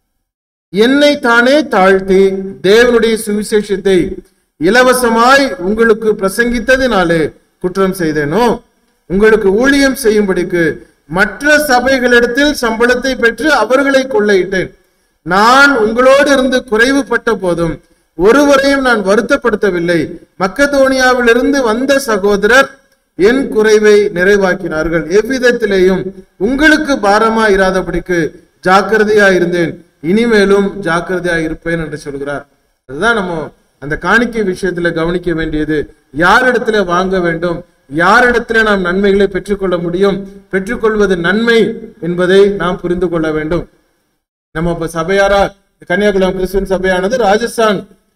என்னை தானே தாழ்த்தி தேவனுடைய சுவிசேஷத்தை இலவசமாய் உங்களுக்கு பிரசங்கித்ததினாலே குற்றம் செய்தேனோ உங்களுக்கு ஊழியம் செய்யும்படிக்கு மற்ற சபைகளிடத்தில் சம்பளத்தை பெற்று அவர்களை கொள்ளையிட்டேன் நான் உங்களோடு இருந்து குறைவுபட்ட போதும் ஒருவரையும் நான் வருத்தப்படுத்தவில்லை மக்கதோனியாவிலிருந்து வந்த சகோதரர் என் குறைவை நிறைவாக்கினார்கள் எவ்விதத்திலேயும் உங்களுக்கு பாரமா இராதபடிக்கு ஜாக்கிரதையா இருந்தேன் இனிமேலும் ஜாக்கிரதையா இருப்பேன் என்று சொல்கிறார் அதுதான் நம்ம அந்த காணிக்கை விஷயத்துல கவனிக்க வேண்டியது யாரிடத்துல வாங்க வேண்டும் யாரிடத்துல நாம் நன்மைகளை பெற்றுக்கொள்ள முடியும் பெற்றுக்கொள்வது நன்மை என்பதை நாம் புரிந்து கொள்ள வேண்டும் நம்ம இப்ப சபையாரா கன்னியாகுளம் கிறிஸ்துவன் சபையானது ராஜஸ்தான்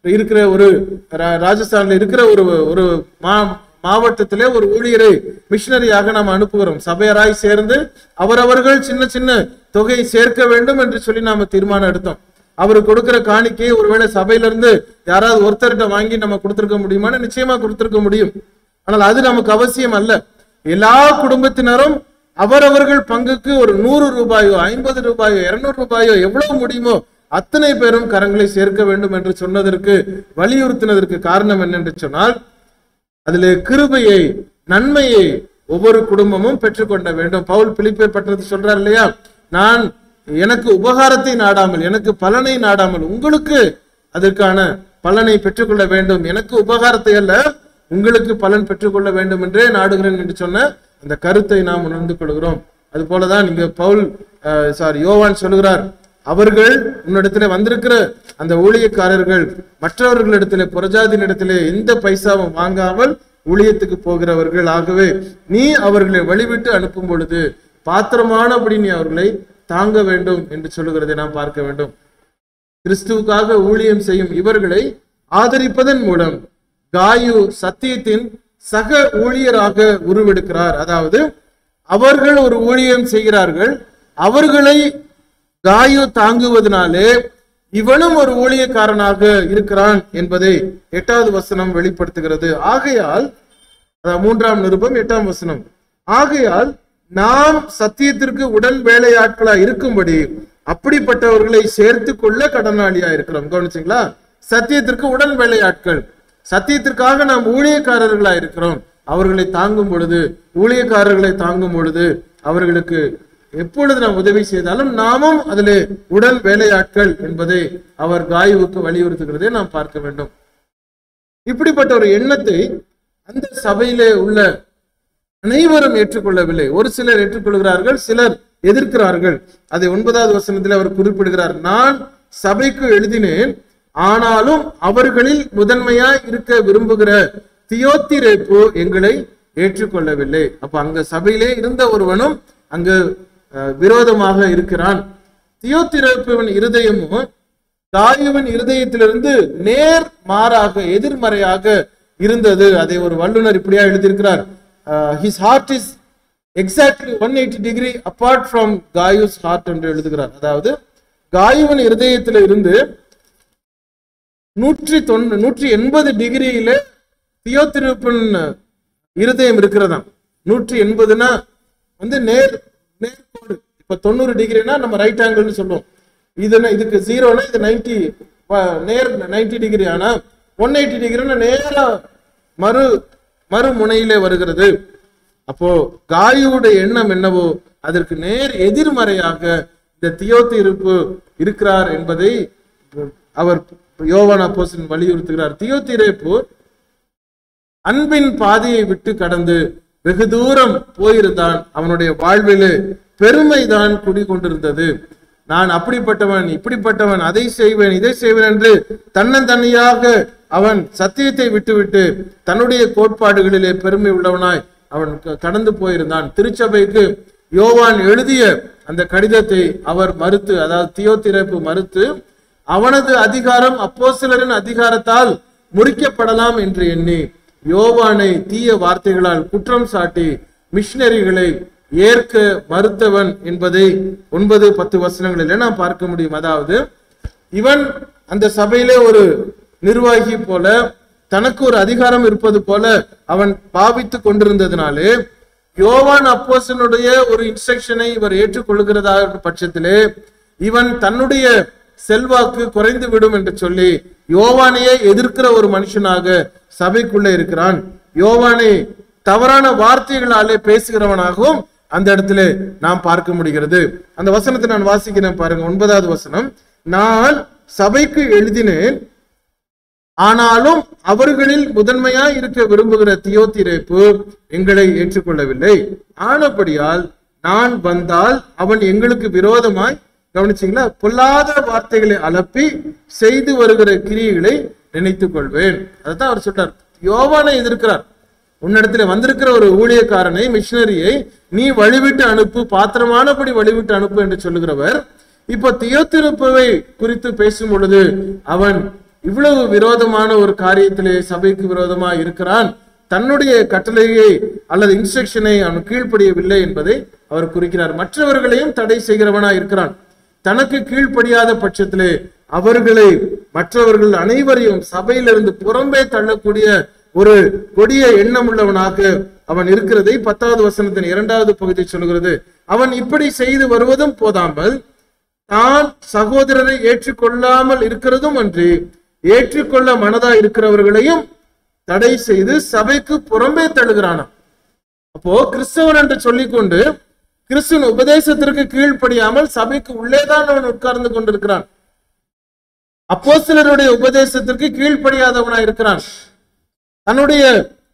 இருக்கிற ஒரு ரா- ராஜஸ்தான்ல இருக்கிற ஒரு ஒரு மா மாவட்டத்திலே ஒரு ஊழியரை மிஷினரியாக நாம் அனுப்புகிறோம் சபையராய் சேர்ந்து அவரவர்கள் சின்ன சின்ன தொகையை சேர்க்க வேண்டும் என்று சொல்லி நாம தீர்மானம் எடுத்தோம் அவர் கொடுக்கிற காணிக்கையை ஒருவேளை சபையில இருந்து யாராவது ஒருத்தர்கிட்ட வாங்கி நம்ம கொடுத்திருக்க முடியுமான்னு நிச்சயமா கொடுத்திருக்க முடியும் ஆனால் அது நமக்கு அவசியம் அல்ல எல்லா குடும்பத்தினரும் அவரவர்கள் பங்குக்கு ஒரு நூறு ரூபாயோ ஐம்பது ரூபாயோ இருநூறு ரூபாயோ எவ்வளவு முடியுமோ அத்தனை பேரும் கரங்களை சேர்க்க வேண்டும் என்று சொன்னதற்கு வலியுறுத்தினதற்கு காரணம் என்னென்று சொன்னால் அதிலே கிருபையை நன்மையை ஒவ்வொரு குடும்பமும் பெற்றுக்கொள்ள வேண்டும் பவுல் பிலிப்பேர் பட்டணத்தை சொல்றார் இல்லையா நான் எனக்கு உபகாரத்தை நாடாமல் எனக்கு பலனை நாடாமல் உங்களுக்கு அதற்கான பலனை பெற்றுக்கொள்ள வேண்டும் எனக்கு உபகாரத்தை அல்ல உங்களுக்கு பலன் பெற்றுக்கொள்ள வேண்டும் என்றே நாடுகிறேன் என்று சொன்ன அந்த கருத்தை நாம் உணர்ந்து கொள்கிறோம் அது போலதான் இங்க பவுல் சாரி யோவான் சொல்லுகிறார் அவர்கள் உன்னிடத்துல வந்திருக்கிற அந்த ஊழியக்காரர்கள் மற்றவர்களிடத்திலே புறஜாதியினிடத்திலே எந்த பைசாவும் வாங்காமல் ஊழியத்துக்கு போகிறவர்கள் ஆகவே நீ அவர்களை வழிவிட்டு அனுப்பும் பொழுது பாத்திரமானபடி நீ அவர்களை தாங்க வேண்டும் என்று சொல்லுகிறதை நாம் பார்க்க வேண்டும் கிறிஸ்துவுக்காக ஊழியம் செய்யும் இவர்களை ஆதரிப்பதன் மூலம் காயு சத்தியத்தின் சக ஊழியராக உருவெடுக்கிறார் அதாவது அவர்கள் ஒரு ஊழியம் செய்கிறார்கள் அவர்களை காயு தாங்குவதனாலே இவனும் ஒரு ஊழியக்காரனாக இருக்கிறான் என்பதை எட்டாவது வசனம் வெளிப்படுத்துகிறது ஆகையால் அதாவது மூன்றாம் நிருபம் எட்டாம் வசனம் ஆகையால் நாம் சத்தியத்திற்கு உடன் வேலையாட்களா இருக்கும்படி அப்படிப்பட்டவர்களை சேர்த்து கொள்ள கடனாளியா இருக்கிறோம் கவனிச்சிங்களா சத்தியத்திற்கு உடன் வேலையாட்கள் சத்தியத்திற்காக நாம் ஊழியக்காரர்களா இருக்கிறோம் அவர்களை தாங்கும் பொழுது ஊழியக்காரர்களை தாங்கும் பொழுது அவர்களுக்கு எப்பொழுது நாம் உதவி செய்தாலும் நாமும் அதிலே உடன் வேலையாட்கள் என்பதை அவர் காயுவுக்கு வலியுறுத்துகிறதை நாம் பார்க்க வேண்டும் இப்படிப்பட்ட ஒரு எண்ணத்தை அந்த சபையிலே உள்ள அனைவரும் ஏற்றுக்கொள்ளவில்லை ஒரு சிலர் ஏற்றுக்கொள்கிறார்கள் சிலர் எதிர்க்கிறார்கள் அதை ஒன்பதாவது வசனத்தில் அவர் குறிப்பிடுகிறார் நான் சபைக்கு எழுதினேன் ஆனாலும் அவர்களில் முதன்மையாய் இருக்க விரும்புகிற தியோத்திரேப்பு எங்களை ஏற்றுக்கொள்ளவில்லை அப்ப அங்க சபையிலே இருந்த ஒருவனும் அங்கு அஹ், விரோதமாக இருக்கிறான் தியோத்திரேப்புவின் இருதயமும் தாயுவின் இருதயத்திலிருந்து நேர் மாறாக எதிர்மறையாக இருந்தது அதை ஒரு வல்லுனர் இப்படியா எழுதியிருக்கிறார் his heart is exactly one eighty degree apart from Gaius heart என்று எழுதுகிறார் அதாவது காயுவின் இருதயத்தில இருந்து நூற்றி தொண்ணூ நூற்றி எண்பது டிகிரியில தியோத்திருப்பின் இருதயம் இருக்கிறதாம் நூற்றி எண்பதுனா வந்து நேர் நேர்கோடு இப்ப தொண்ணூறு டிகிரினா நம்ம ரைட் ஆங்கிள்னு சொல்லுவோம் இதுனா இதுக்கு ஜீரோனா இது நைன்டி நேர் நைன்டி டிகிரி ஆனா ஒன் எயிட்டி டிகிரினா நேரா மறு மறுமுனையிலே வருகிறது அப்போ காயுடைய எண்ணம் என்னவோ அதற்கு நேர் எதிர்மறையாக இந்த தியோத்து இருப்பு இருக்கிறார் என்பதை அவர் யோவான் அப்போஸ்தலன் வலியுறுத்துகிறார் தியோத்திரேப்பு அன்பின் பாதையை விட்டு கடந்து வெகு தூரம் போயிருந்தான் அவனுடைய வாழ்விலே பெருமைதான் குடிகொண்டிருந்தது நான் அப்படிப்பட்டவன் இப்படிப்பட்டவன் அதை செய்வேன் இதை செய்வேன் என்று தன்னந்தனியாக அவன் சத்தியத்தை விட்டுவிட்டு தன்னுடைய கோட்பாடுகளிலே பெருமை உள்ளவனாய் அவன் க- கடந்து போயிருந்தான் திருச்சபைக்கு யோவான் எழுதிய அந்த கடிதத்தை அவர் மறுத்து அதாவது தியோத்திரப்பு மறுத்து அவனது அதிகாரம் அப்போஸ்தலரின் அதிகாரத்தால் முறிக்கப்படலாம் என்று எண்ணி யோவானை தீய வார்த்தைகளால் குற்றம் சாட்டி மிஷினரிகளை ஏற்க மறுத்தவன் என்பதை ஒன்பது பத்து வசனங்களிலே நாம் பார்க்க முடியும் அதாவது இவன் அந்த சபையிலே ஒரு நிர்வாகி போல தனக்கு ஒரு அதிகாரம் இருப்பது போல அவன் பாவித்து கொண்டிருந்ததினாலே யோவான் அப்போசனுடைய ஒரு இன்ஸ்ட்ரக்ஷனை இவர் ஏற்றுக்கொள்கிறதா பட்சத்திலே இவன் தன்னுடைய செல்வாக்கு குறைந்து விடும் என்று சொல்லி யோவானையே எதிர்க்கிற ஒரு மனுஷனாக சபைக்குள்ளே இருக்கிறான் யோவானை தவறான வார்த்தைகளாலே பேசுகிறவனாகவும் அந்த இடத்துல நாம் பார்க்க முடிகிறது அந்த வசனத்தை நான் வாசிக்கிறேன் பாருங்க ஒன்பதாவது வசனம் நான் சபைக்கு எழுதினேன் ஆனாலும் அவர்களில் முதன்மையாய் இருக்க விரும்புகிற தியோத்திரேப்பு எங்களை ஏற்றுக்கொள்ளவில்லை ஆனபடியால் நான் வந்தால் அவன் எங்களுக்கு விரோதமாய் கவனிச்சீங்களா பொல்லாத வார்த்தைகளை அலப்பி செய்து வருகிற கிரியைகளை நினைத்துக் கொள்வேன் அதான் அவர் சொல்றார் யோவானை எதிர்க்கிறார் உன்னிடத்துல வந்திருக்கிற ஒரு ஊழியக்காரனை மிஷினரியை நீ வழிவிட்டு அனுப்பு பாத்திரமானபடி வழிவிட்டு அனுப்பு என்று சொல்லுகிறவர் இப்போ தியோத்திருப்பவை குறித்து பேசும் பொழுது அவன் இவ்வளவு விரோதமான ஒரு காரியத்திலே சபைக்கு விரோதமா இருக்கிறான் தன்னுடைய கட்டளையை அல்லது இன்ஸ்ட்ரக்ஷனை அவன் கீழ்ப்படியவில்லை என்பதை அவர் குறிக்கிறார் மற்றவர்களையும் தடை செய்கிறவனா இருக்கிறான் தனக்கு கீழ்ப்படியாத பட்சத்திலே அவர்களை மற்றவர்கள் அனைவரையும் சபையிலிருந்து புறம்பே தள்ளக்கூடிய ஒரு கொடிய எண்ணம் உள்ளவனாக அவன் இருக்கிறதை பத்தாவது வசனத்தின் இரண்டாவது பகுதி சொல்கிறது அவன் இப்படி செய்து வருவதும் போதாமல் தான் சகோதரரை ஏற்றுக்கொள்ளாமல் இருக்கிறதும் அன்றி ஏற்றுக்கொள்ள மனதா இருக்கிறவர்களையும் தடை செய்து சபைக்கு புறம்பே தள்ளுகிறானாம் அப்போ கிறிஸ்தவன் என்று சொல்லிக்கொண்டு கிறிஸ்துவின் உபதேசத்திற்கு கீழ்ப்படியாமல் சபைக்கு உள்ளேதான் அவன் உட்கார்ந்து கொண்டிருக்கிறான் அப்போஸ்தலருடைய உபதேசத்திற்கு கீழ்ப்படியாதவனா இருக்கிறான் தன்னுடைய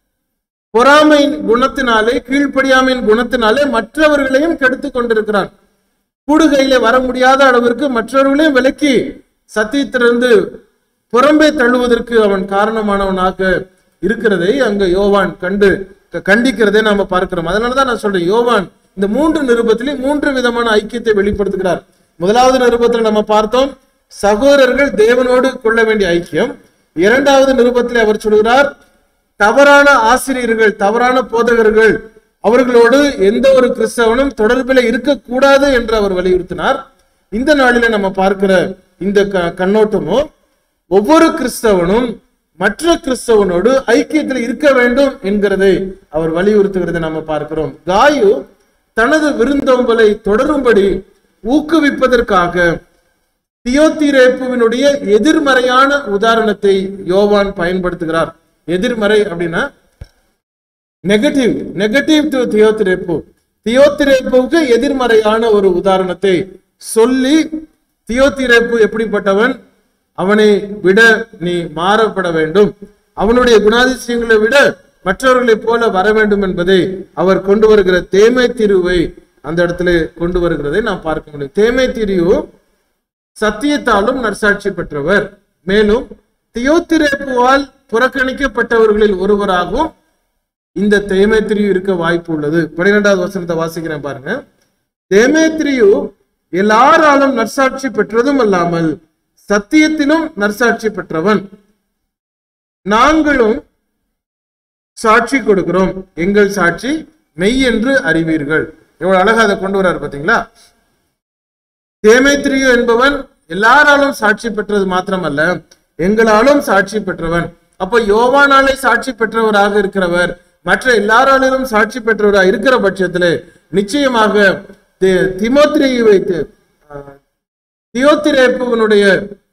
பொறாமையின் குணத்தினாலே கீழ்ப்படியாமையின் குணத்தினாலே மற்றவர்களையும் கெடுத்துக் கொண்டிருக்கிறான் கூடுகையிலே வர முடியாத அளவிற்கு மற்றவர்களையும் விலக்கி சத்தியத்திலிருந்து புறம்பே தள்ளுவதற்கு அவன் காரணமானவனாக இருக்கிறதை அங்க யோவான் கண்டு க- கண்டிக்கிறதை நாம பார்க்கிறோம் அதனாலதான் நான் சொல்றேன் யோவான் இந்த மூன்று நிருபத்திலையும் மூன்று விதமான ஐக்கியத்தை வெளிப்படுத்துகிறார் முதலாவது நிருபத்தில் நம்ம பார்த்தோம் சகோதரர்கள் தேவனோடு கொள்ள வேண்டிய ஐக்கியம் இரண்டாவது நிருபத்தில் அவர் சொல்கிறார் தவறான ஆசிரியர்கள் தவறான போதகர்கள் அவர்களோடு எந்த ஒரு கிறிஸ்தவனும் தொடர்பில் இருக்கக்கூடாது என்று அவர் வலியுறுத்தினார் இந்த நாளில நம்ம பார்க்கிற இந்த க- கண்ணோட்டமும் ஒவ்வொரு கிறிஸ்தவனும் மற்ற கிறிஸ்தவனோடு ஐக்கியத்தில் இருக்க வேண்டும் என்கிறதை அவர் வலியுறுத்துகிறதை நம்ம பார்க்கிறோம் காயு தனது விருந்தோம்பலை தொடரும்படி ஊக்குவிப்பதற்காக தியோத்திரேப்புவினுடைய எதிர்மறையான உதாரணத்தை யோவான் பயன்படுத்துகிறார் எதிர்மறை அப்படின்னா நெகட்டிவ் நெகட்டிவ் டு தியோத்திரேப்பு தியோத்திரேப்புவுக்கு எதிர்மறையான ஒரு உதாரணத்தை சொல்லி தியோத்திரேப்பு எப்படிப்பட்டவன் அவனை விட நீ மாறப்பட வேண்டும் அவனுடைய குணாதிசயங்களை விட மற்றவர்களைப் போல வர வேண்டும் என்பதை அவர் கொண்டு வருகிற தேமை தீர்வை அந்த இடத்துல கொண்டு வருகிறதை நாம் பார்க்க முடியும் தேமை தீர்வு சத்தியத்தாலும் நற்சாட்சி பெற்றவர் மேலும் தியோத்திரேப்புவால் புறக்கணிக்கப்பட்டவர்களில் ஒருவராகவும் இந்த தேமேத்திரியு இருக்க வாய்ப்பு உள்ளது பன்னிரெண்டாவது வசனத்தை வாசிக்கிறேன் பாருங்க தேமேத்திரியு எல்லாராலும் நற்சாட்சி பெற்றதும் அல்லாமல் சத்தியத்திலும் நற்சாட்சி பெற்றவன் நாங்களும் சாட்சி கொடுக்கிறோம் எங்கள் சாட்சி மெய் என்று அறிவீர்கள் எவ்வளவு அழகா அதை கொண்டு வர்றாரு பாத்தீங்களா தேமேத்திரியு என்பவன் எல்லாராலும் சாட்சி பெற்றது மாத்திரமல்ல எங்களாலும் சாட்சி பெற்றவன் அப்ப யோவானாலே சாட்சி பெற்றவராக இருக்கிறவர் மற்ற எல்லாராலும் சாட்சி பெற்றவராக இருக்கிற பட்சத்திலே நிச்சயமாக தி- திமோத்திரியை வைத்து ஆஹ், தியோத்திரேப்புவனுடைய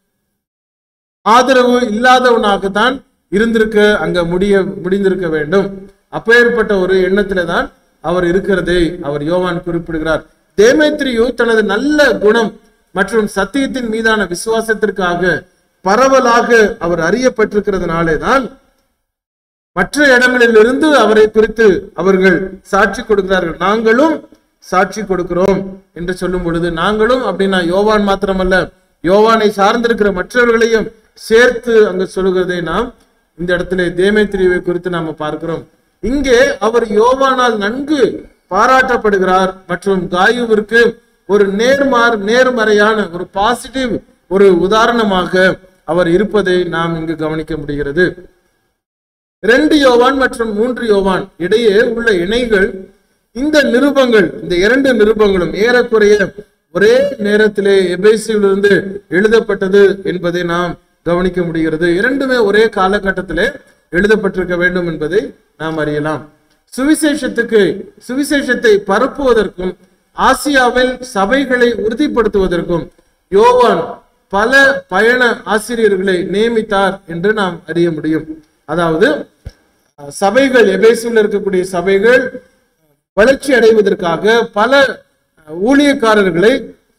ஆதரவு இல்லாதவனாகத்தான் இருந்திருக்க அங்க முடிய முடிந்திருக்க வேண்டும் அப்பேற்பட்ட ஒரு எண்ணத்திலே தான் அவர் இருக்கிறதை அவர் யோவான் குறிப்பிடுகிறார் தேமேத்ரியு தனது நல்ல குணம் மற்றும் சத்தியத்தின் மீதான விசுவாசத்திற்காக பரவலாக அவர் அறியப்பட்டிருக்கிறதுனாலே தான் மற்ற இடங்களிலிருந்து அவரை குறித்து அவர்கள் சாட்சி கொடுக்கிறார்கள் நாங்களும் சாட்சி கொடுக்கிறோம் என்று சொல்லும் பொழுது நாங்களும் அப்படின்னா யோவான் மாத்திரமல்ல யோவானை சார்ந்திருக்கிற மற்றவர்களையும் சேர்த்து அங்கு சொல்லுகிறதை நாம் இந்த இடத்துல தேமேத்திரியை குறித்து நாம பார்க்கிறோம் இங்கே அவர் யோவானால் நன்கு பாராட்டப்படுகிறார் மற்றும் காயுவிற்கு ஒரு நேர்மார் நேர்மறையான ஒரு பாசிட்டிவ் ஒரு உதாரணமாக அவர் இருப்பதை நாம் இங்கு கவனிக்க முடிகிறது ரெண்டு யோவான் மற்றும் மூன்று யோவான் இடையே உள்ள இணைகள் இந்த நிருபங்கள் இந்த இரண்டு நிருபங்களும் ஏறக்குறைய ஒரே நேரத்திலே எபேசியிலிருந்து எழுதப்பட்டது என்பதை நாம் கவனிக்க முடிகிறது இரண்டுமே ஒரே காலகட்டத்திலே எழுதப்பட்டிருக்க வேண்டும் என்பதை நாம் அறியலாம் சுவிசேஷத்துக்கு சுவிசேஷத்தை பரப்புவதற்கும் ஆசியாவில் சபைகளை உறுதிப்படுத்துவதற்கும் யோவான் பல பயண ஆசிரியர்களை நியமித்தார் என்று நாம் அறிய முடியும் அதாவது அஹ், சபைகள் எபேசியில் இருக்கக்கூடிய சபைகள் வளர்ச்சி அடைவதற்காக பல அஹ், ஊழியக்காரர்களை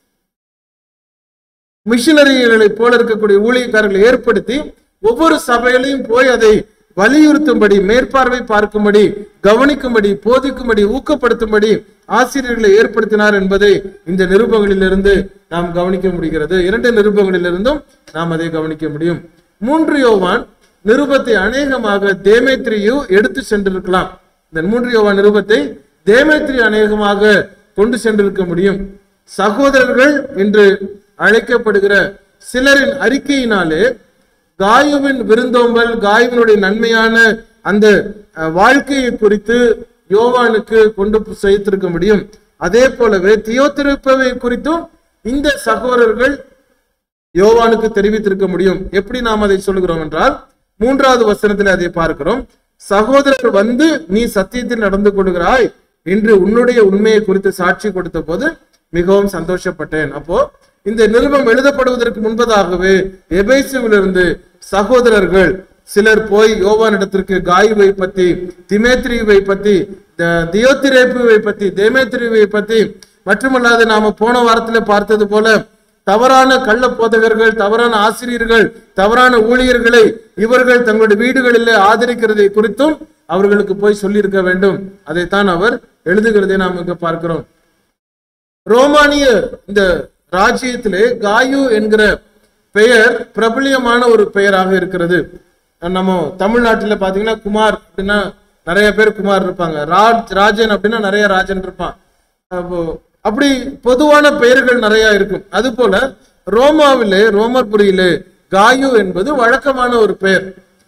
மிஷினரிகளைப் போல இருக்கக்கூடிய ஊழியக்காரர்களை ஏற்படுத்தி ஒவ்வொரு சபையிலையும் போய் அதை வலியுறுத்தும்படி மேற்பார்வை பார்க்கும்படி கவனிக்கும்படி போதிக்கும்படி ஊக்கப்படுத்தும்படி ஆசிரியர்களை ஏற்படுத்தினார் என்பதை இந்த நிருபங்களிலிருந்து நாம் கவனிக்க முடிகிறது இரண்டு நிருபங்களிலிருந்தும் நாம் அதை கவனிக்க முடியும் மூன்று யோவான் நிருபத்தை அநேகமாக தேமேத்ரியு எடுத்து சென்றிருக்கலாம் இந்த மூன்று யோவான் நிருபத்தை தேமேத்ரி அநேகமாக கொண்டு சென்றிருக்க முடியும் சகோதரர்கள் என்று அழைக்கப்படுகிற சிலரின் அறிக்கையினாலே காயுவின் விருந்தோம்பல் காயுவினுடைய நன்மையான அந்த அஹ், வாழ்க்கையை குறித்து யோவானுக்கு கொண்டு சேர்த்திருக்க முடியும் அதே போலவே தியோத்திருப்பவை குறித்தும் இந்த சகோதரர்கள் யோவானுக்கு தெரிவித்திருக்க முடியும் எப்படி நாம் அதை சொல்லுகிறோம் என்றால் மூன்றாவது வசனத்தில் அதை பார்க்கிறோம் சகோதரர் வந்து நீ சத்தியத்தில் நடந்து கொள்கிறாய் என்று உன்னுடைய உண்மையை குறித்து சாட்சி கொடுத்த போது மிகவும் சந்தோஷப்பட்டேன் அப்போ இந்த நிருபம் எழுதப்படுவதற்கு முன்பதாகவே எபேசுவிலிருந்து சகோதரர்கள் சிலர் போய் யோவானிடத்திற்கு காயுவை பத்தி திமேத்ரியுவை பத்தி த- தியோத்திரேப்புவை பத்தி தேமேத்ரியுவை பத்தி மட்டுமல்லாது நாம போன வாரத்துல பார்த்தது போல தவறான கள்ள போதகர்கள் தவறான ஆசிரியர்கள் தவறான ஊழியர்களை இவர்கள் தங்களுடைய வீடுகளிலே ஆதரிக்கிறதை குறித்தும் அவர்களுக்கு போய் சொல்லியிருக்க வேண்டும் அதைத்தான் அவர் எழுதுகிறதை நாம் இங்க பார்க்கிறோம் ரோமானிய இந்த ராஜ்யத்திலே காயு என்கிற பெயர் பிரபலியமான ஒரு பெயராக இருக்கிறது நம்ம தமிழ்நாட்டுல பாத்தீங்கன்னா குமார் அப்படின்னா நிறைய பேர் குமார் இருப்பாங்க ராஜ் ராஜன் அப்படின்னா நிறைய ராஜன் இருப்பான் அப்போ அப்படி பொதுவான பெயர்கள் நிறைய இருக்கும் அது போல ரோமாவிலே ரோமர்புரியிலே காயு என்பது வழக்கமான ஒரு பெயர்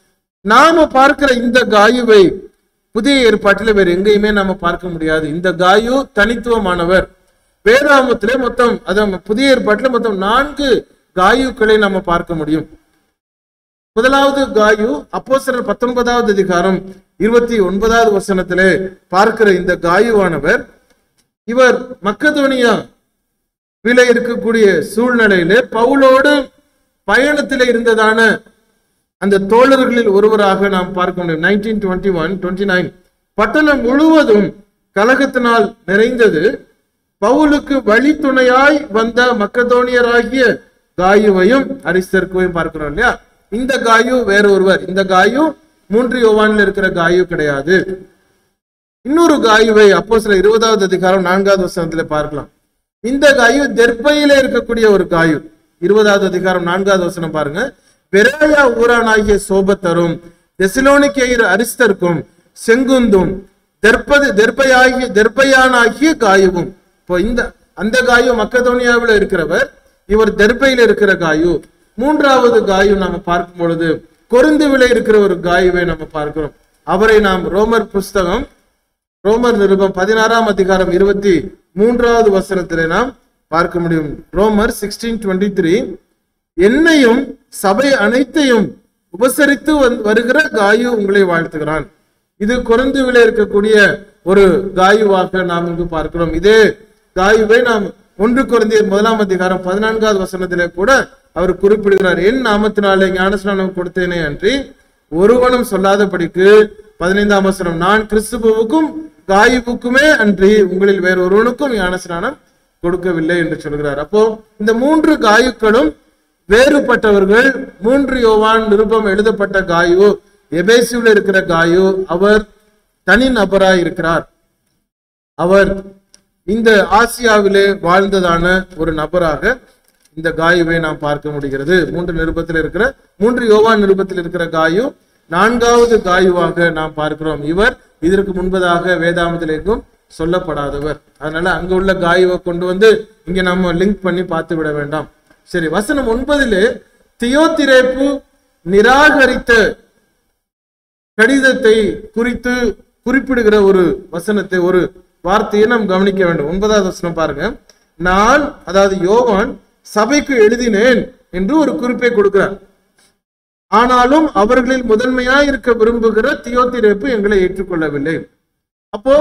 நாம பார்க்கிற இந்த காயுவை புதிய ஏற்பாட்டில் வேற எங்கேயுமே நாம பார்க்க முடியாது இந்த காயு தனித்துவமானவர் வேதாமத்திலே மொத்தம் அதான் புதிய ஏற்பாட்டில் மொத்தம் நான்கு காயுக்களை நாம பார்க்க முடியும் முதலாவது காயு அப்போஸ்தலர் பத்தொன்பதாவது அதிகாரம் இருபத்தி ஒன்பதாவது வசனத்திலே பார்க்கிற இந்த காயுவானவர் இவர் மக்கதோனியா விலை இருக்கக்கூடிய சூழ்நிலையிலே பவுலோடு பயணத்திலே இருந்ததான அந்த தோழர்களில் ஒருவராக நாம் பார்க்க முடியும் nineteen twenty one twenty nine பட்டணம் முழுவதும் கலகத்தினால் நிறைந்தது பவுலுக்கு வழித்துணையாய் வந்த மக்கதோனியராகிய காயுவையும் அரிஸ்தர்க்குவையும் பார்க்கிறோம் இல்லையா இந்த காயு வேற ஒருவர் இந்த காயு மூன்று யோவானில் இருக்கிற காயு கிடையாது இன்னொரு காயுவை அப்போ சில இருபதாவது அதிகாரம் நான்காவது வசனத்துல பார்க்கலாம் இந்த காயு தெர்பையில இருக்கக்கூடிய ஒரு காயு இருபதாவது அதிகாரம் நான்காவது வசனம் பாருங்க பெராயா ஊரானாகிய சோபத்தரும் தெசிலோனிக்கேயர் அரிஸ்தர்க்கும் செங்குந்தும் தெர்பது தெர்பையாகிய தெர்பையானாகிய காயுவும் இப்போ இந்த அந்த காயு மக்கதோனியாவில் இருக்கிறவர் இவர் தெர்பையில இருக்கிற காயு மூன்றாவது காயு நாம பார்க்கும் பொழுது கொருந்துவில இருக்கிற ஒரு காயுவை நம்ம பார்க்கிறோம் அவரை நாம் ரோமர் புஸ்தகம் ரோமர் நிருபம் பதினாறாம் அதிகாரம் இருபத்தி மூன்றாவது வசனத்திலே நாம் பார்க்க முடியும் ரோமர் சிக்ஸ்டீன் டுவெண்ட்டி த்ரீ என்னையும் சபை அனைத்தையும் உபசரித்து வந்து- வருகிற காயு உங்களை வாழ்த்துகிறான் இது கொருந்துவில இருக்கக்கூடிய ஒரு காயுவாக நாம் இங்கு பார்க்கிறோம் இதே காயுவை நாம் ஒன்று குறைந்தியர் முதலாம் அதிகாரம் பதினான்காவது வசனத்திலே கூட அவர் குறிப்பிடுகிறார் என் நாமத்தினாலே ஞானஸ்நானம் கொடுத்தேனே அன்றி ஒருவனும் சொல்லாதபடிக்கு பதினைந்தாம் வசனம் நான் கிறிஸ்துவுக்கும் காயுவுக்குமே அன்றி உங்களில் வேற ஒருவனுக்கும் ஞானஸ்நானம் கொடுக்கவில்லை என்று சொல்கிறார் அப்போ இந்த மூன்று காயுக்களும் வேறுபட்டவர்கள் மூன்று யோவான் நிருபம் எழுதப்பட்ட காயு எபேசியில் இருக்கிற காயு அவர் தனி நபராய் இருக்கிறார் அவர் இந்த ஆசியாவிலே வாழ்ந்ததான ஒரு நபராக இந்த காயுவை நாம் பார்க்க முடிகிறது மூன்று நிருபத்தில் இருக்கிற மூன்று யோவான் நிருபத்தில் இருக்கிற காயு நான்காவது காயுவாக நாம் பார்க்கிறோம் இவர் இதற்கு முன்பதாக வேதாமத்தில் எங்கும் சொல்லப்படாதவர் அதனால அங்க உள்ள காயுவை கொண்டு வந்து இங்க நம்ம லிங்க் பண்ணி பார்த்து விட வேண்டாம் சரி வசனம் ஒன்பதிலே தியோத்திரேப்பு நிராகரித்த கடிதத்தை குறித்து குறிப்பிடுகிற ஒரு வசனத்தை ஒரு வார்த்தையை நாம் கவனிக்க வேண்டும் ஒன்பதாவது வசனம் பாருங்க நான் அதாவது யோவான் சபைக்கு எழுதினேன் என்று ஒரு குறிப்பை கொடுக்கிறார் ஆனாலும் அவர்களில் முதன்மையாய் இருக்க விரும்புகிற தியோத்திரேப்பு எங்களை ஏற்றுக்கொள்ளவில்லை அப்போ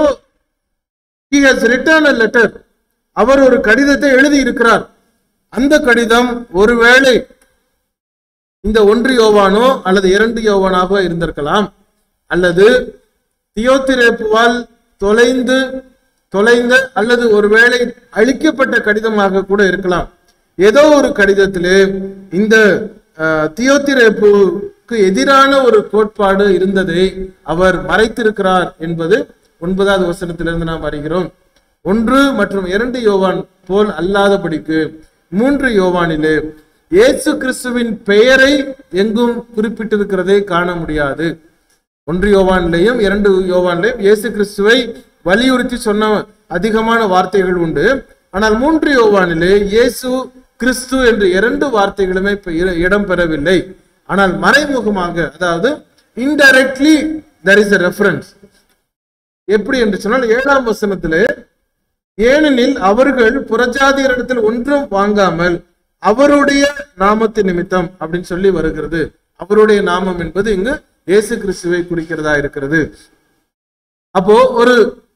he has written a letter அவர் ஒரு கடிதத்தை எழுதி இருக்கிறார் அந்த கடிதம் ஒருவேளை இந்த ஒன்று யோவானோ அல்லது இரண்டு யோவானாகவோ இருந்திருக்கலாம் அல்லது தியோத்திரேப்புவால் தொலைந்து தொலைந்த அல்லது ஒருவேளை அழிக்கப்பட்ட கடிதமாக கூட இருக்கலாம் ஏதோ ஒரு கடிதத்திலே இந்த அஹ், தியோத்திரேப்புக்கு எதிரான ஒரு கோட்பாடு இருந்ததை அவர் மறைத்திருக்கிறார் என்பது ஒன்பதாவது வசனத்திலிருந்து நாம் அறிகிறோம் ஒன்று மற்றும் இரண்டு யோவான் போல் அல்லாதபடிக்கு மூன்று யோவானிலே இயேசு கிறிஸ்துவின் பெயரை எங்கும் குறிப்பிட்டிருக்கிறதை காண முடியாது ஒன்று யோவான்லையும் இரண்டு யோவான்லையும் இயேசு கிறிஸ்துவை வலியுறுத்தி சொன்ன அதிகமான வார்த்தைகள் உண்டு ஆனால் மூன்று யோவானிலே இயேசு கிறிஸ்து என்று இரண்டு வார்த்தைகளுமே இப்ப இர- இடம் பெறவில்லை ஆனால் மறைமுகமாக அதாவது indirectly there is a reference எப்படி என்று சொன்னால் ஏழாம் வசனத்திலே ஏனெனில் அவர்கள் புறஜாதியரிடத்தில் ஒன்றும் வாங்காமல் அவருடைய நாமத்து நிமித்தம் அப்படின்னு சொல்லி வருகிறது அவருடைய நாமம் என்பது இங்கு இயேசு கிறிஸ்துவை குறிக்கிறதா இருக்கிறது அப்போ ஒரு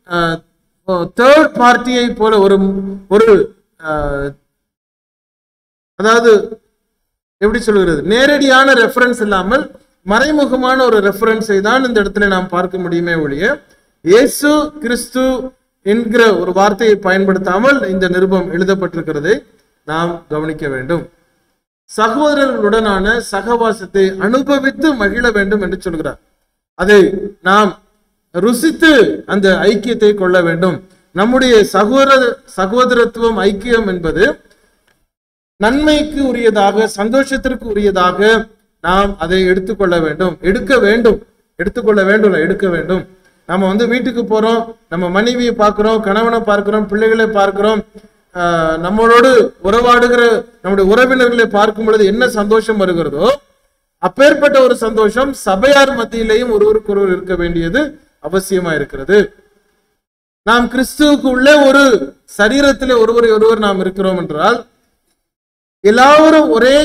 தேர்ட் பார்ட்டியை போல ஒரு ஒரு அஹ், அதாவது எப்படி சொல்கிறது நேரடியான ரெஃபரன்ஸ் இல்லாமல் மறைமுகமான ஒரு ரெஃபரன்ஸை தான் இந்த இடத்துல நாம் பார்க்க முடியுமே ஒழிய இயேசு கிறிஸ்து என்கிற ஒரு வார்த்தையை பயன்படுத்தாமல் இந்த நிருபம் எழுதப்பட்டிருக்கிறதை நாம் கவனிக்க வேண்டும் சகோதரர்களுடனான சகவாசத்தை அனுபவித்து மகிழ வேண்டும் என்று சொல்கிறார் அதை நாம் ருசித்து அந்த ஐக்கியத்தை கொள்ள வேண்டும் நம்முடைய சகோதர சகோதரத்துவம் ஐக்கியம் என்பது நன்மைக்கு உரியதாக சந்தோஷத்திற்கு உரியதாக நாம் அதை எடுத்துக்கொள்ள வேண்டும் எடுக்க வேண்டும் எடுத்துக்கொள்ள வேண்டும் இல்ல, எடுக்க வேண்டும் நம்ம வந்து வீட்டுக்கு போறோம் நம்ம மனைவியை பார்க்கிறோம் கணவனை பார்க்கிறோம் பிள்ளைகளை பார்க்கிறோம் ஆஹ், நம்மளோடு உறவாடுகிற நம்முடைய உறவினர்களை பார்க்கும் பொழுது என்ன சந்தோஷம் வருகிறதோ அப்பேற்பட்ட ஒரு சந்தோஷம் சபையார் மத்தியிலேயும் ஒருவருக்கொருவர் இருக்க வேண்டியது அவசியமா இருக்கிறது நாம் கிறிஸ்துவுக்கு உள்ளே ஒரு சரீரத்திலே ஒருவரை ஒருவர் நாம் இருக்கிறோம் என்றால் எல்லாரும் ஒரே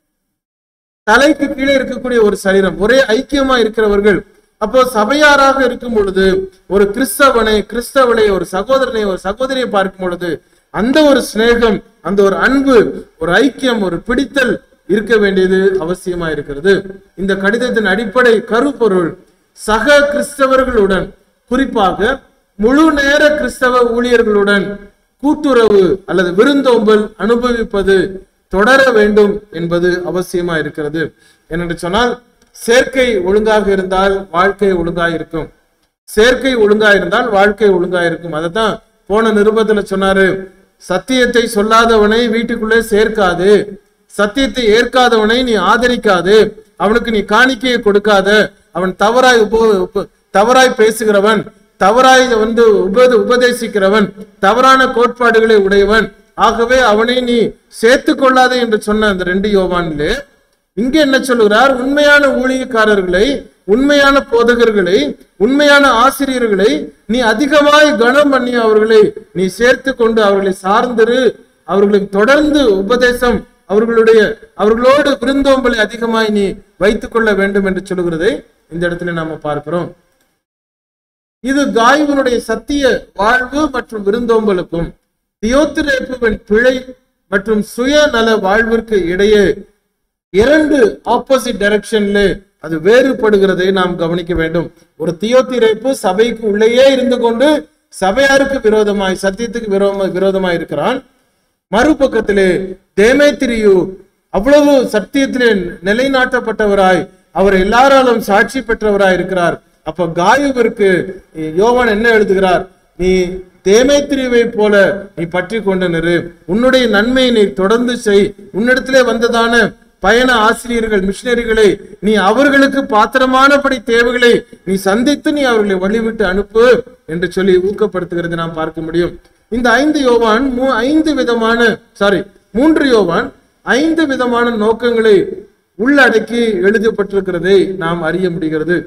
தலைக்கு கீழே இருக்கக்கூடிய ஒரு சரீரம் ஒரே ஐக்கியமா இருக்கிறவர்கள் அப்போ சபையாராக இருக்கும் பொழுது ஒரு கிறிஸ்தவனை கிறிஸ்தவனை ஒரு சகோதரனை ஒரு சகோதரியை பார்க்கும் பொழுது அந்த ஒரு சிநேகம் அந்த ஒரு அன்பு ஒரு ஐக்கியம் ஒரு பிடித்தல் இருக்க வேண்டியது அவசியமா இருக்கிறது இந்த கடிதத்தின் அடிப்படை கருப்பொருள் சக கிறிஸ்தவர்களுடன் குறிப்பாக முழு நேர கிறிஸ்தவ ஊழியர்களுடன் கூட்டுறவு அல்லது விருந்தோம்பல் அனுபவிப்பது தொடர வேண்டும் என்பது அவசியமா இருக்கிறது என்னென்று சொன்னால் சேர்க்கை ஒழுங்காக இருந்தால் வாழ்க்கை ஒழுங்கா இருக்கும் சேர்க்கை ஒழுங்கா இருந்தால் வாழ்க்கை ஒழுங்கா இருக்கும் அதைத்தான் போன நிருபத்துல சொன்னாரு சத்தியத்தை சொல்லாதவனை வீட்டுக்குள்ளே சேர்க்காது சத்தியத்தை ஏற்காதவனை நீ ஆதரிக்காது அவனுக்கு நீ காணிக்கையை கொடுக்காத அவன் தவறாய் உப உப- தவறாய் பேசுகிறவன் தவறாய் வந்து உப உபதேசிக்கிறவன் தவறான கோட்பாடுகளை உடையவன் ஆகவே அவனை நீ சேர்த்து கொள்ளாதே என்று சொன்ன அந்த ரெண்டு யோவானிலே இங்க என்ன சொல்லுகிறார் உண்மையான ஊழியக்காரர்களை உண்மையான போதகர்களை உண்மையான ஆசிரியர்களை நீ அதிகமாய் கனம் பண்ணி அவர்களை நீ சேர்த்து கொண்டு அவர்களை சார்ந்திரு அவர்களுக்கு தொடர்ந்து உபதேசம் அவர்களுடைய அவர்களோடு விருந்தோம்பலை அதிகமாய் நீ வைத்துக் கொள்ள வேண்டும் என்று சொல்லுகிறதை இந்த இடத்துல நாம பார்க்கிறோம் இது காய்வனுடைய சத்திய வாழ்வு மற்றும் விருந்தோம்பலுக்கும் தியோத்திரேப்புவின் பிழை மற்றும் சுயநல வாழ்விற்கு இடையே இரண்டு ஆப்போசிட் டைரக்ஷன்ல அது வேறுபடுகிறதை நாம் கவனிக்க வேண்டும் ஒரு தியோத்திரைப்பு சபைக்கு உள்ளேயே இருந்து கொண்டு சபையாருக்கு விரோதமாய் சத்தியத்துக்கு விரோதமா விரோதமாய் இருக்கிறான் மறுபக்கத்திலே தேமேத்திரியு அவ்வளவு சத்தியத்திலே நிலைநாட்டப்பட்டவராய் அவர் எல்லாராலும் சாட்சி பெற்றவராய் இருக்கிறார் அப்ப காயுவிற்கு யோவான் என்ன எழுதுகிறார் நீ தேமேத்திரிவை போல நீ பற்றி கொண்டு நிறு உன்னுடைய நன்மையை நீ தொடர்ந்து செய் உன்னிடத்திலே வந்ததான பயண ஆசிரியர்கள் மிஷினரிகளை நீ அவர்களுக்கு பாத்திரமானபடி தேவைகளை நீ சந்தித்து நீ அவர்களை வழிவிட்டு அனுப்பு என்று சொல்லி ஊக்கப்படுத்துகிறது நாம் பார்க்க முடியும் இந்த ஐந்து யோவான் மூ- ஐந்து விதமான சாரி மூன்று யோவான் ஐந்து விதமான நோக்கங்களை உள்ளடக்கி எழுதப்பட்டிருக்கிறதை நாம் அறிய முடிகிறது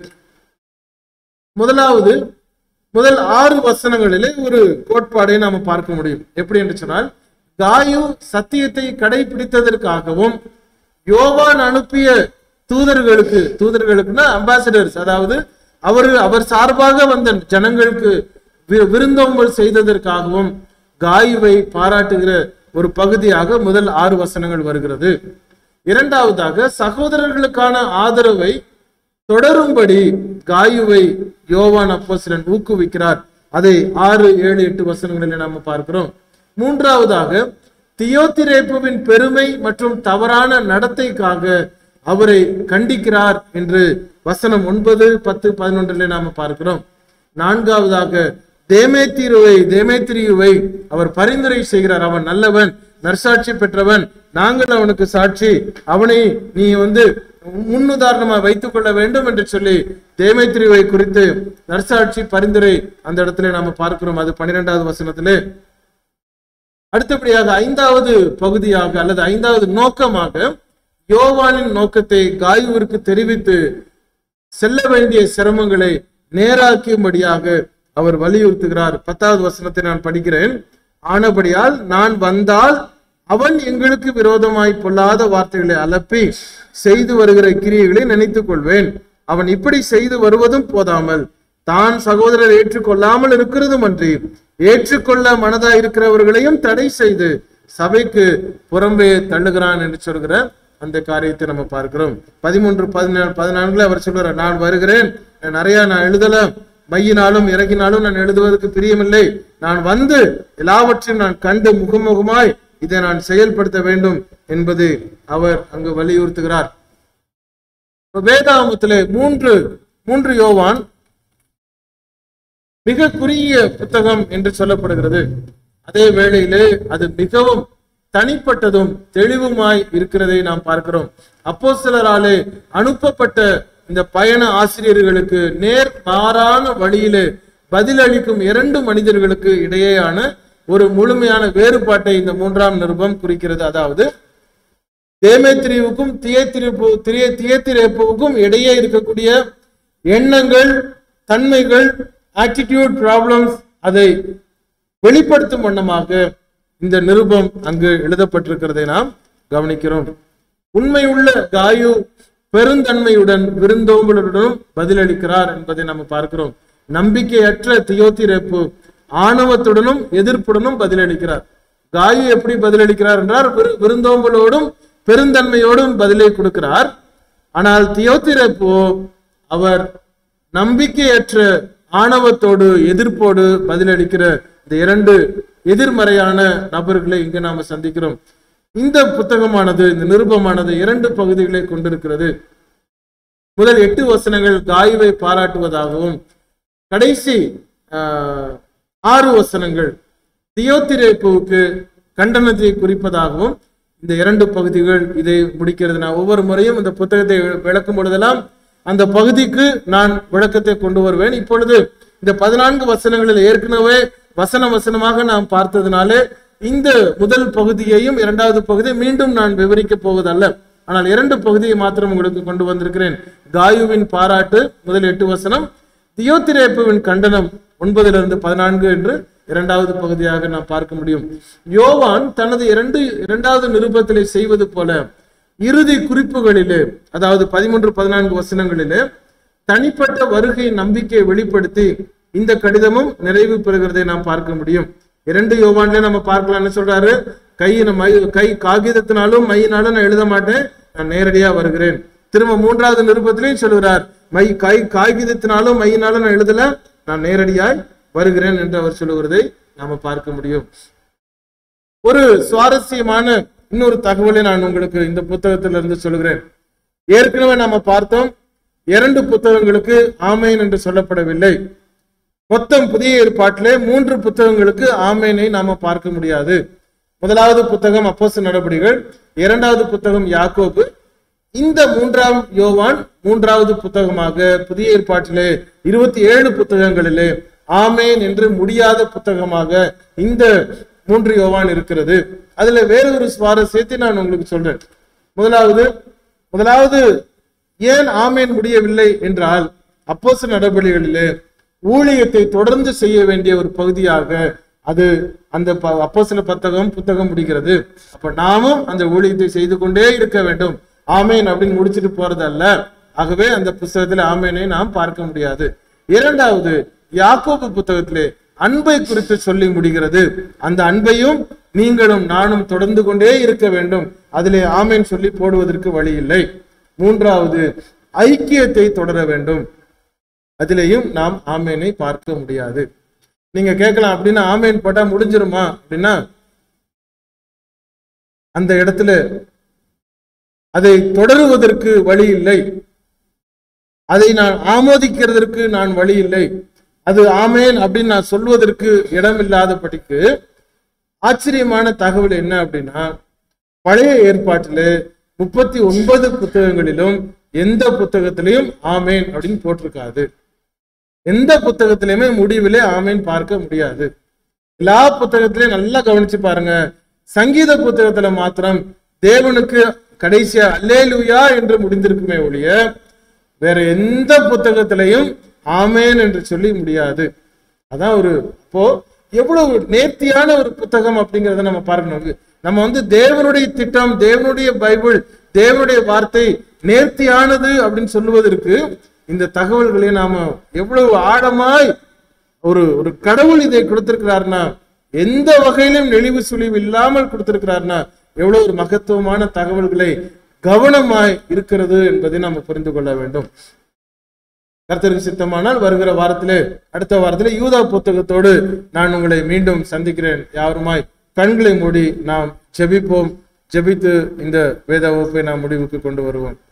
முதலாவது முதல் ஆறு வசனங்களிலே ஒரு கோட்பாடை நாம பார்க்க முடியும் எப்படி என்று சொன்னால் காயு சத்தியத்தை கடைபிடித்ததற்காகவும் யோவான் அனுப்பிய தூதர்களுக்கு தூதர்களுக்குன்னா அம்பாசிடர்ஸ் அதாவது அவர் அவர் சார்பாக வந்த ஜனங்களுக்கு வி- விருந்தோம்பல் செய்ததற்காகவும் காயுவை பாராட்டுகிற ஒரு பகுதியாக முதல் ஆறு வசனங்கள் வருகிறது இரண்டாவதாக சகோதரர்களுக்கான ஆதரவை தொடரும்படி காயுவை யோவான் அப்போஸ்தலன் ஊக்குவிக்கிறார் அதை ஆறு ஏழு எட்டு வசனங்களில் நாம பார்க்கிறோம் மூன்றாவதாக தியோத்திரேப்புவின் பெருமை மற்றும் தவறான நடத்தைக்காக அவரை கண்டிக்கிறார் என்று வசனம் ஒன்பது பத்து பதினொன்றிலே நாம பார்க்கிறோம் நான்காவதாக தேமேத்திருவை தேமேத்திரியுவை அவர் பரிந்துரை செய்கிறார் அவன் நல்லவன் நற்சாட்சி பெற்றவன் நாங்கள் அவனுக்கு சாட்சி அவனை நீ வந்து முன்னுதாரணமா வைத்துக் கொள்ள வேண்டும் என்று சொல்லி தேமேத்திரிவை குறித்து நற்சாட்சி பரிந்துரை அந்த இடத்துல நாம பார்க்கிறோம் அது பன்னிரெண்டாவது வசனத்திலே அடுத்தபடியாக ஐந்தாவது பகுதியாக அல்லது ஐந்தாவது நோக்கமாக யோவானின் நோக்கத்தை காயுவிற்கு தெரிவித்து செல்ல வேண்டிய சிரமங்களை நேராக்கும்படியாக அவர் வலியுறுத்துகிறார் பத்தாவது வசனத்தை நான் படிக்கிறேன் ஆனபடியால் நான் வந்தால் அவன் எங்களுக்கு விரோதமாய் பொல்லாத வார்த்தைகளை அலப்பி செய்து வருகிற கிரியைகளை நினைத்துக் கொள்வேன் அவன் இப்படி செய்து வருவதும் போதாமல் தான் சகோதரர் ஏற்றுக்கொள்ளாமல் இருக்கிறதும் அன்றி ஏற்றுக்கொள்ள மனதா இருக்கிறவர்களையும் தடை செய்து சபைக்கு புறம்பே தள்ளுகிறான் என்று சொல்கிற அந்த காரியத்தை நம்ம பார்க்கிறோம் பதிமூன்று பதினாலு பதினான்குல அவர் சொல்றார் நான் வருகிறேன் நான் நிறைய நான் எழுதல மையினாலும் இறங்கினாலும் நான் எழுதுவதற்கு பிரியமில்லை நான் வந்து எல்லாவற்றையும் நான் கண்டு முகமுகமாய் இதை நான் செயல்படுத்த வேண்டும் என்பது அவர் அங்கு வலியுறுத்துகிறார் வேதாகமத்திலே மூன்று மூன்று யோவான் மிக குறுகிய புத்தகம் என்று சொல்லப்படுகிறது அதே வேளையிலே அது மிகவும் தனிப்பட்டதும் தெளிவுமாய் இருக்கிறதை நாம் பார்க்கிறோம் அப்போ சிலராலே அனுப்பப்பட்ட இந்த பயண ஆசிரியர்களுக்கு நேர் மாறான வழியிலே பதிலளிக்கும் இரண்டு மனிதர்களுக்கு இடையேயான ஒரு முழுமையான வேறுபாட்டை இந்த மூன்றாம் நிருபம் குறிக்கிறது அதாவது தேமேத்திரிவுக்கும் தியேத்திரிப்பு திரிய தியேத்திரேப்புவுக்கும் இடையே இருக்கக்கூடிய எண்ணங்கள் தன்மைகள் ஆட்டிடியூட் ப்ராப்ளம்ஸ் அதை வெளிப்படுத்தும் வண்ணமாக இந்த நிருபம் அங்கு எழுதப்பட்டிருக்கிறதை நாம் கவனிக்கிறோம் உண்மையுள்ள காயு பெருந்தன்மையுடன் விருந்தோம்பலுடனும் பதிலளிக்கிறார் என்பதை நாம் பார்க்கிறோம் நம்பிக்கையற்ற தியோத்திரேப்பு ஆணவத்துடனும் எதிர்ப்புடனும் பதிலளிக்கிறார் காயு எப்படி பதிலளிக்கிறார் என்றால் விரு- விருந்தோம்பலோடும் பெருந்தன்மையோடும் பதிலை கொடுக்கிறார் ஆனால் தியோத்திரேப்போ அவர் நம்பிக்கையற்ற ஆணவத்தோடு எதிர்ப்போடு பதிலளிக்கிற இந்த இரண்டு எதிர்மறையான நபர்களை இங்கு நாம சந்திக்கிறோம் இந்த புத்தகமானது இந்த நிருபமானது இரண்டு பகுதிகளை கொண்டிருக்கிறது முதல் எட்டு வசனங்கள் காயுவை பாராட்டுவதாகவும் கடைசி ஆஹ், ஆறு வசனங்கள் தியோத்திரேப்புவுக்கு கண்டனத்தை குறிப்பதாகவும் இந்த இரண்டு பகுதிகள் இதை முடிக்கிறது நான் ஒவ்வொரு முறையும் இந்த புத்தகத்தை விளக்கும் பொழுதெல்லாம் அந்த பகுதிக்கு நான் விளக்கத்தை கொண்டு வருவேன் இப்பொழுது இந்த பதினான்கு வசனங்களில் ஏற்கனவே வசன வசனமாக நாம் பார்த்ததுனாலே இந்த முதல் பகுதியையும் இரண்டாவது பகுதியை மீண்டும் நான் விவரிக்க போவதல்ல ஆனால் இரண்டு பகுதியை மாத்திரம் உங்களுக்கு கொண்டு வந்திருக்கிறேன் காயுவின் பாராட்டு முதல் எட்டு வசனம் தியோத்திரேப்புவின் கண்டனம் ஒன்பதிலிருந்து பதினான்கு என்று இரண்டாவது பகுதியாக நாம் பார்க்க முடியும் யோவான் தனது இரண்டு இரண்டாவது நிருபத்திலே செய்வது போல இறுதி குறிப்புகளிலே அதாவது பதிமூன்று பதினான்கு வசனங்களிலே தனிப்பட்ட வருகை நம்பிக்கையை வெளிப்படுத்தி இந்த கடிதமும் நிறைவு பெறுகிறதை நாம் பார்க்க முடியும் இரண்டு யோவான்ல நம்ம பார்க்கலாம் என்ன சொல்றாரு கையின மை கை காகிதத்தினாலும் மையினாலும் நான் எழுத மாட்டேன் நான் நேரடியா வருகிறேன் திரும்ப மூன்றாவது நிருபத்திலையும் சொல்கிறார் மை கை காகிதத்தினாலும் மையினாலும் நான் எழுதல நான் நேரடியாய் வருகிறேன் என்று அவர் சொல்லுகிறதை நாம பார்க்க முடியும் ஒரு சுவாரஸ்யமான இன்னொரு தகவலை நான் உங்களுக்கு இந்த புத்தகத்திலிருந்து சொல்கிறேன் ஏற்கனவே நாம பார்த்தோம் இரண்டு புத்தகங்களுக்கு ஆமேன் என்று சொல்லப்படவில்லை மொத்தம் புதிய ஏற்பாட்டிலே மூன்று புத்தகங்களுக்கு ஆமேனை நாம பார்க்க முடியாது முதலாவது புத்தகம் அப்போஸ்தலர் நடபடிகள் இரண்டாவது புத்தகம் யாக்கோபு இந்த மூன்றாம் யோவான் மூன்றாவது புத்தகமாக புதிய ஏற்பாட்டிலே இருபத்தி ஏழு புத்தகங்களிலே ஆமேன் என்று முடியாத புத்தகமாக இந்த மூன்று யோவான் இருக்கிறது அதுல வேற ஒரு சுவாரஸ்யத்தை நான் உங்களுக்கு சொல்றேன் முதலாவது முதலாவது ஏன் ஆமேன் முடியவில்லை என்றால் அப்போஸ்தலர் நடபடிகளிலே ஊழியத்தை தொடர்ந்து செய்ய வேண்டிய ஒரு பகுதியாக அது அந்த ப- அப்போஸ்தல புத்தகம் புத்தகம் முடிகிறது அப்ப நாமும் அந்த ஊழியத்தை செய்து கொண்டே இருக்க வேண்டும் ஆமேன் அப்படின்னு முடிச்சிட்டு போறது அல்ல ஆகவே அந்த புஸ்தகத்துல ஆமேனை நாம் பார்க்க முடியாது இரண்டாவது யாக்கோபு புத்தகத்திலே அன்பை குறித்து சொல்லி முடிகிறது அந்த அன்பையும் நீங்களும் நானும் தொடர்ந்து கொண்டே இருக்க வேண்டும் அதிலே ஆமேன் சொல்லி போடுவதற்கு வழி இல்லை மூன்றாவது ஐக்கியத்தை தொடர வேண்டும் அதிலேயும் நாம் ஆமேனை பார்க்க முடியாது நீங்க கேட்கலாம் அப்படின்னா ஆமேன் போட்டா முடிஞ்சிருமா அப்படின்னா அந்த இடத்துல அதை தொடருவதற்கு வழி இல்லை அதை நான் ஆமோதிக்கிறதற்கு நான் வழி இல்லை அது ஆமேன் அப்படின்னு நான் சொல்வதற்கு இடம் இல்லாதபடிக்கு ஆச்சரியமான தகவல் என்ன அப்படின்னா பழைய ஏற்பாட்டில் முப்பத்தி ஒன்பது புத்தகங்களிலும் எந்த புத்தகத்திலையும் ஆமேன் அப்படின்னு போட்டிருக்காது எந்த புத்தகத்திலையுமே முடிவிலே ஆமேன் பார்க்க முடியாது எல்லா புத்தகத்திலையும் நல்லா கவனிச்சு பாருங்க சங்கீத புத்தகத்துல மாத்திரம் தேவனுக்கு கடைசியா அல்லேலூயா என்று முடிந்திருக்குமே ஒழிய வேற எந்த புத்தகத்திலையும் ஆமேன் என்று சொல்லி முடியாது அதான் ஒரு இப்போ எவ்வளவு நேர்த்தியான ஒரு புத்தகம் அப்படிங்கறத நம்ம பார்க்கணும் நம்ம வந்து தேவனுடைய திட்டம் தேவனுடைய பைபிள் தேவனுடைய வார்த்தை நேர்த்தியானது அப்படின்னு சொல்லுவதற்கு இந்த தகவல்களை நாம எவ்வளவு ஆழமாய் ஒரு ஒரு கடவுள் இதை கொடுத்திருக்கிறார்னா எந்த வகையிலும் நெளிவு சுழிவு இல்லாமல் கொடுத்திருக்கிறார்னா எவ்வளவு ஒரு மகத்துவமான தகவல்களை கவனமாய் இருக்கிறது என்பதை நாம் புரிந்து கொள்ள வேண்டும் கர்த்தருக்கு சித்தமானால் வருகிற வாரத்திலே அடுத்த வாரத்திலே யூதா புத்தகத்தோடு நான் உங்களை மீண்டும் சந்திக்கிறேன் யாருமாய் கண்களை மூடி நாம் ஜெபிப்போம் ஜெபித்து இந்த வேத வகுப்பை நாம் முடிவுக்கு கொண்டு வருவோம்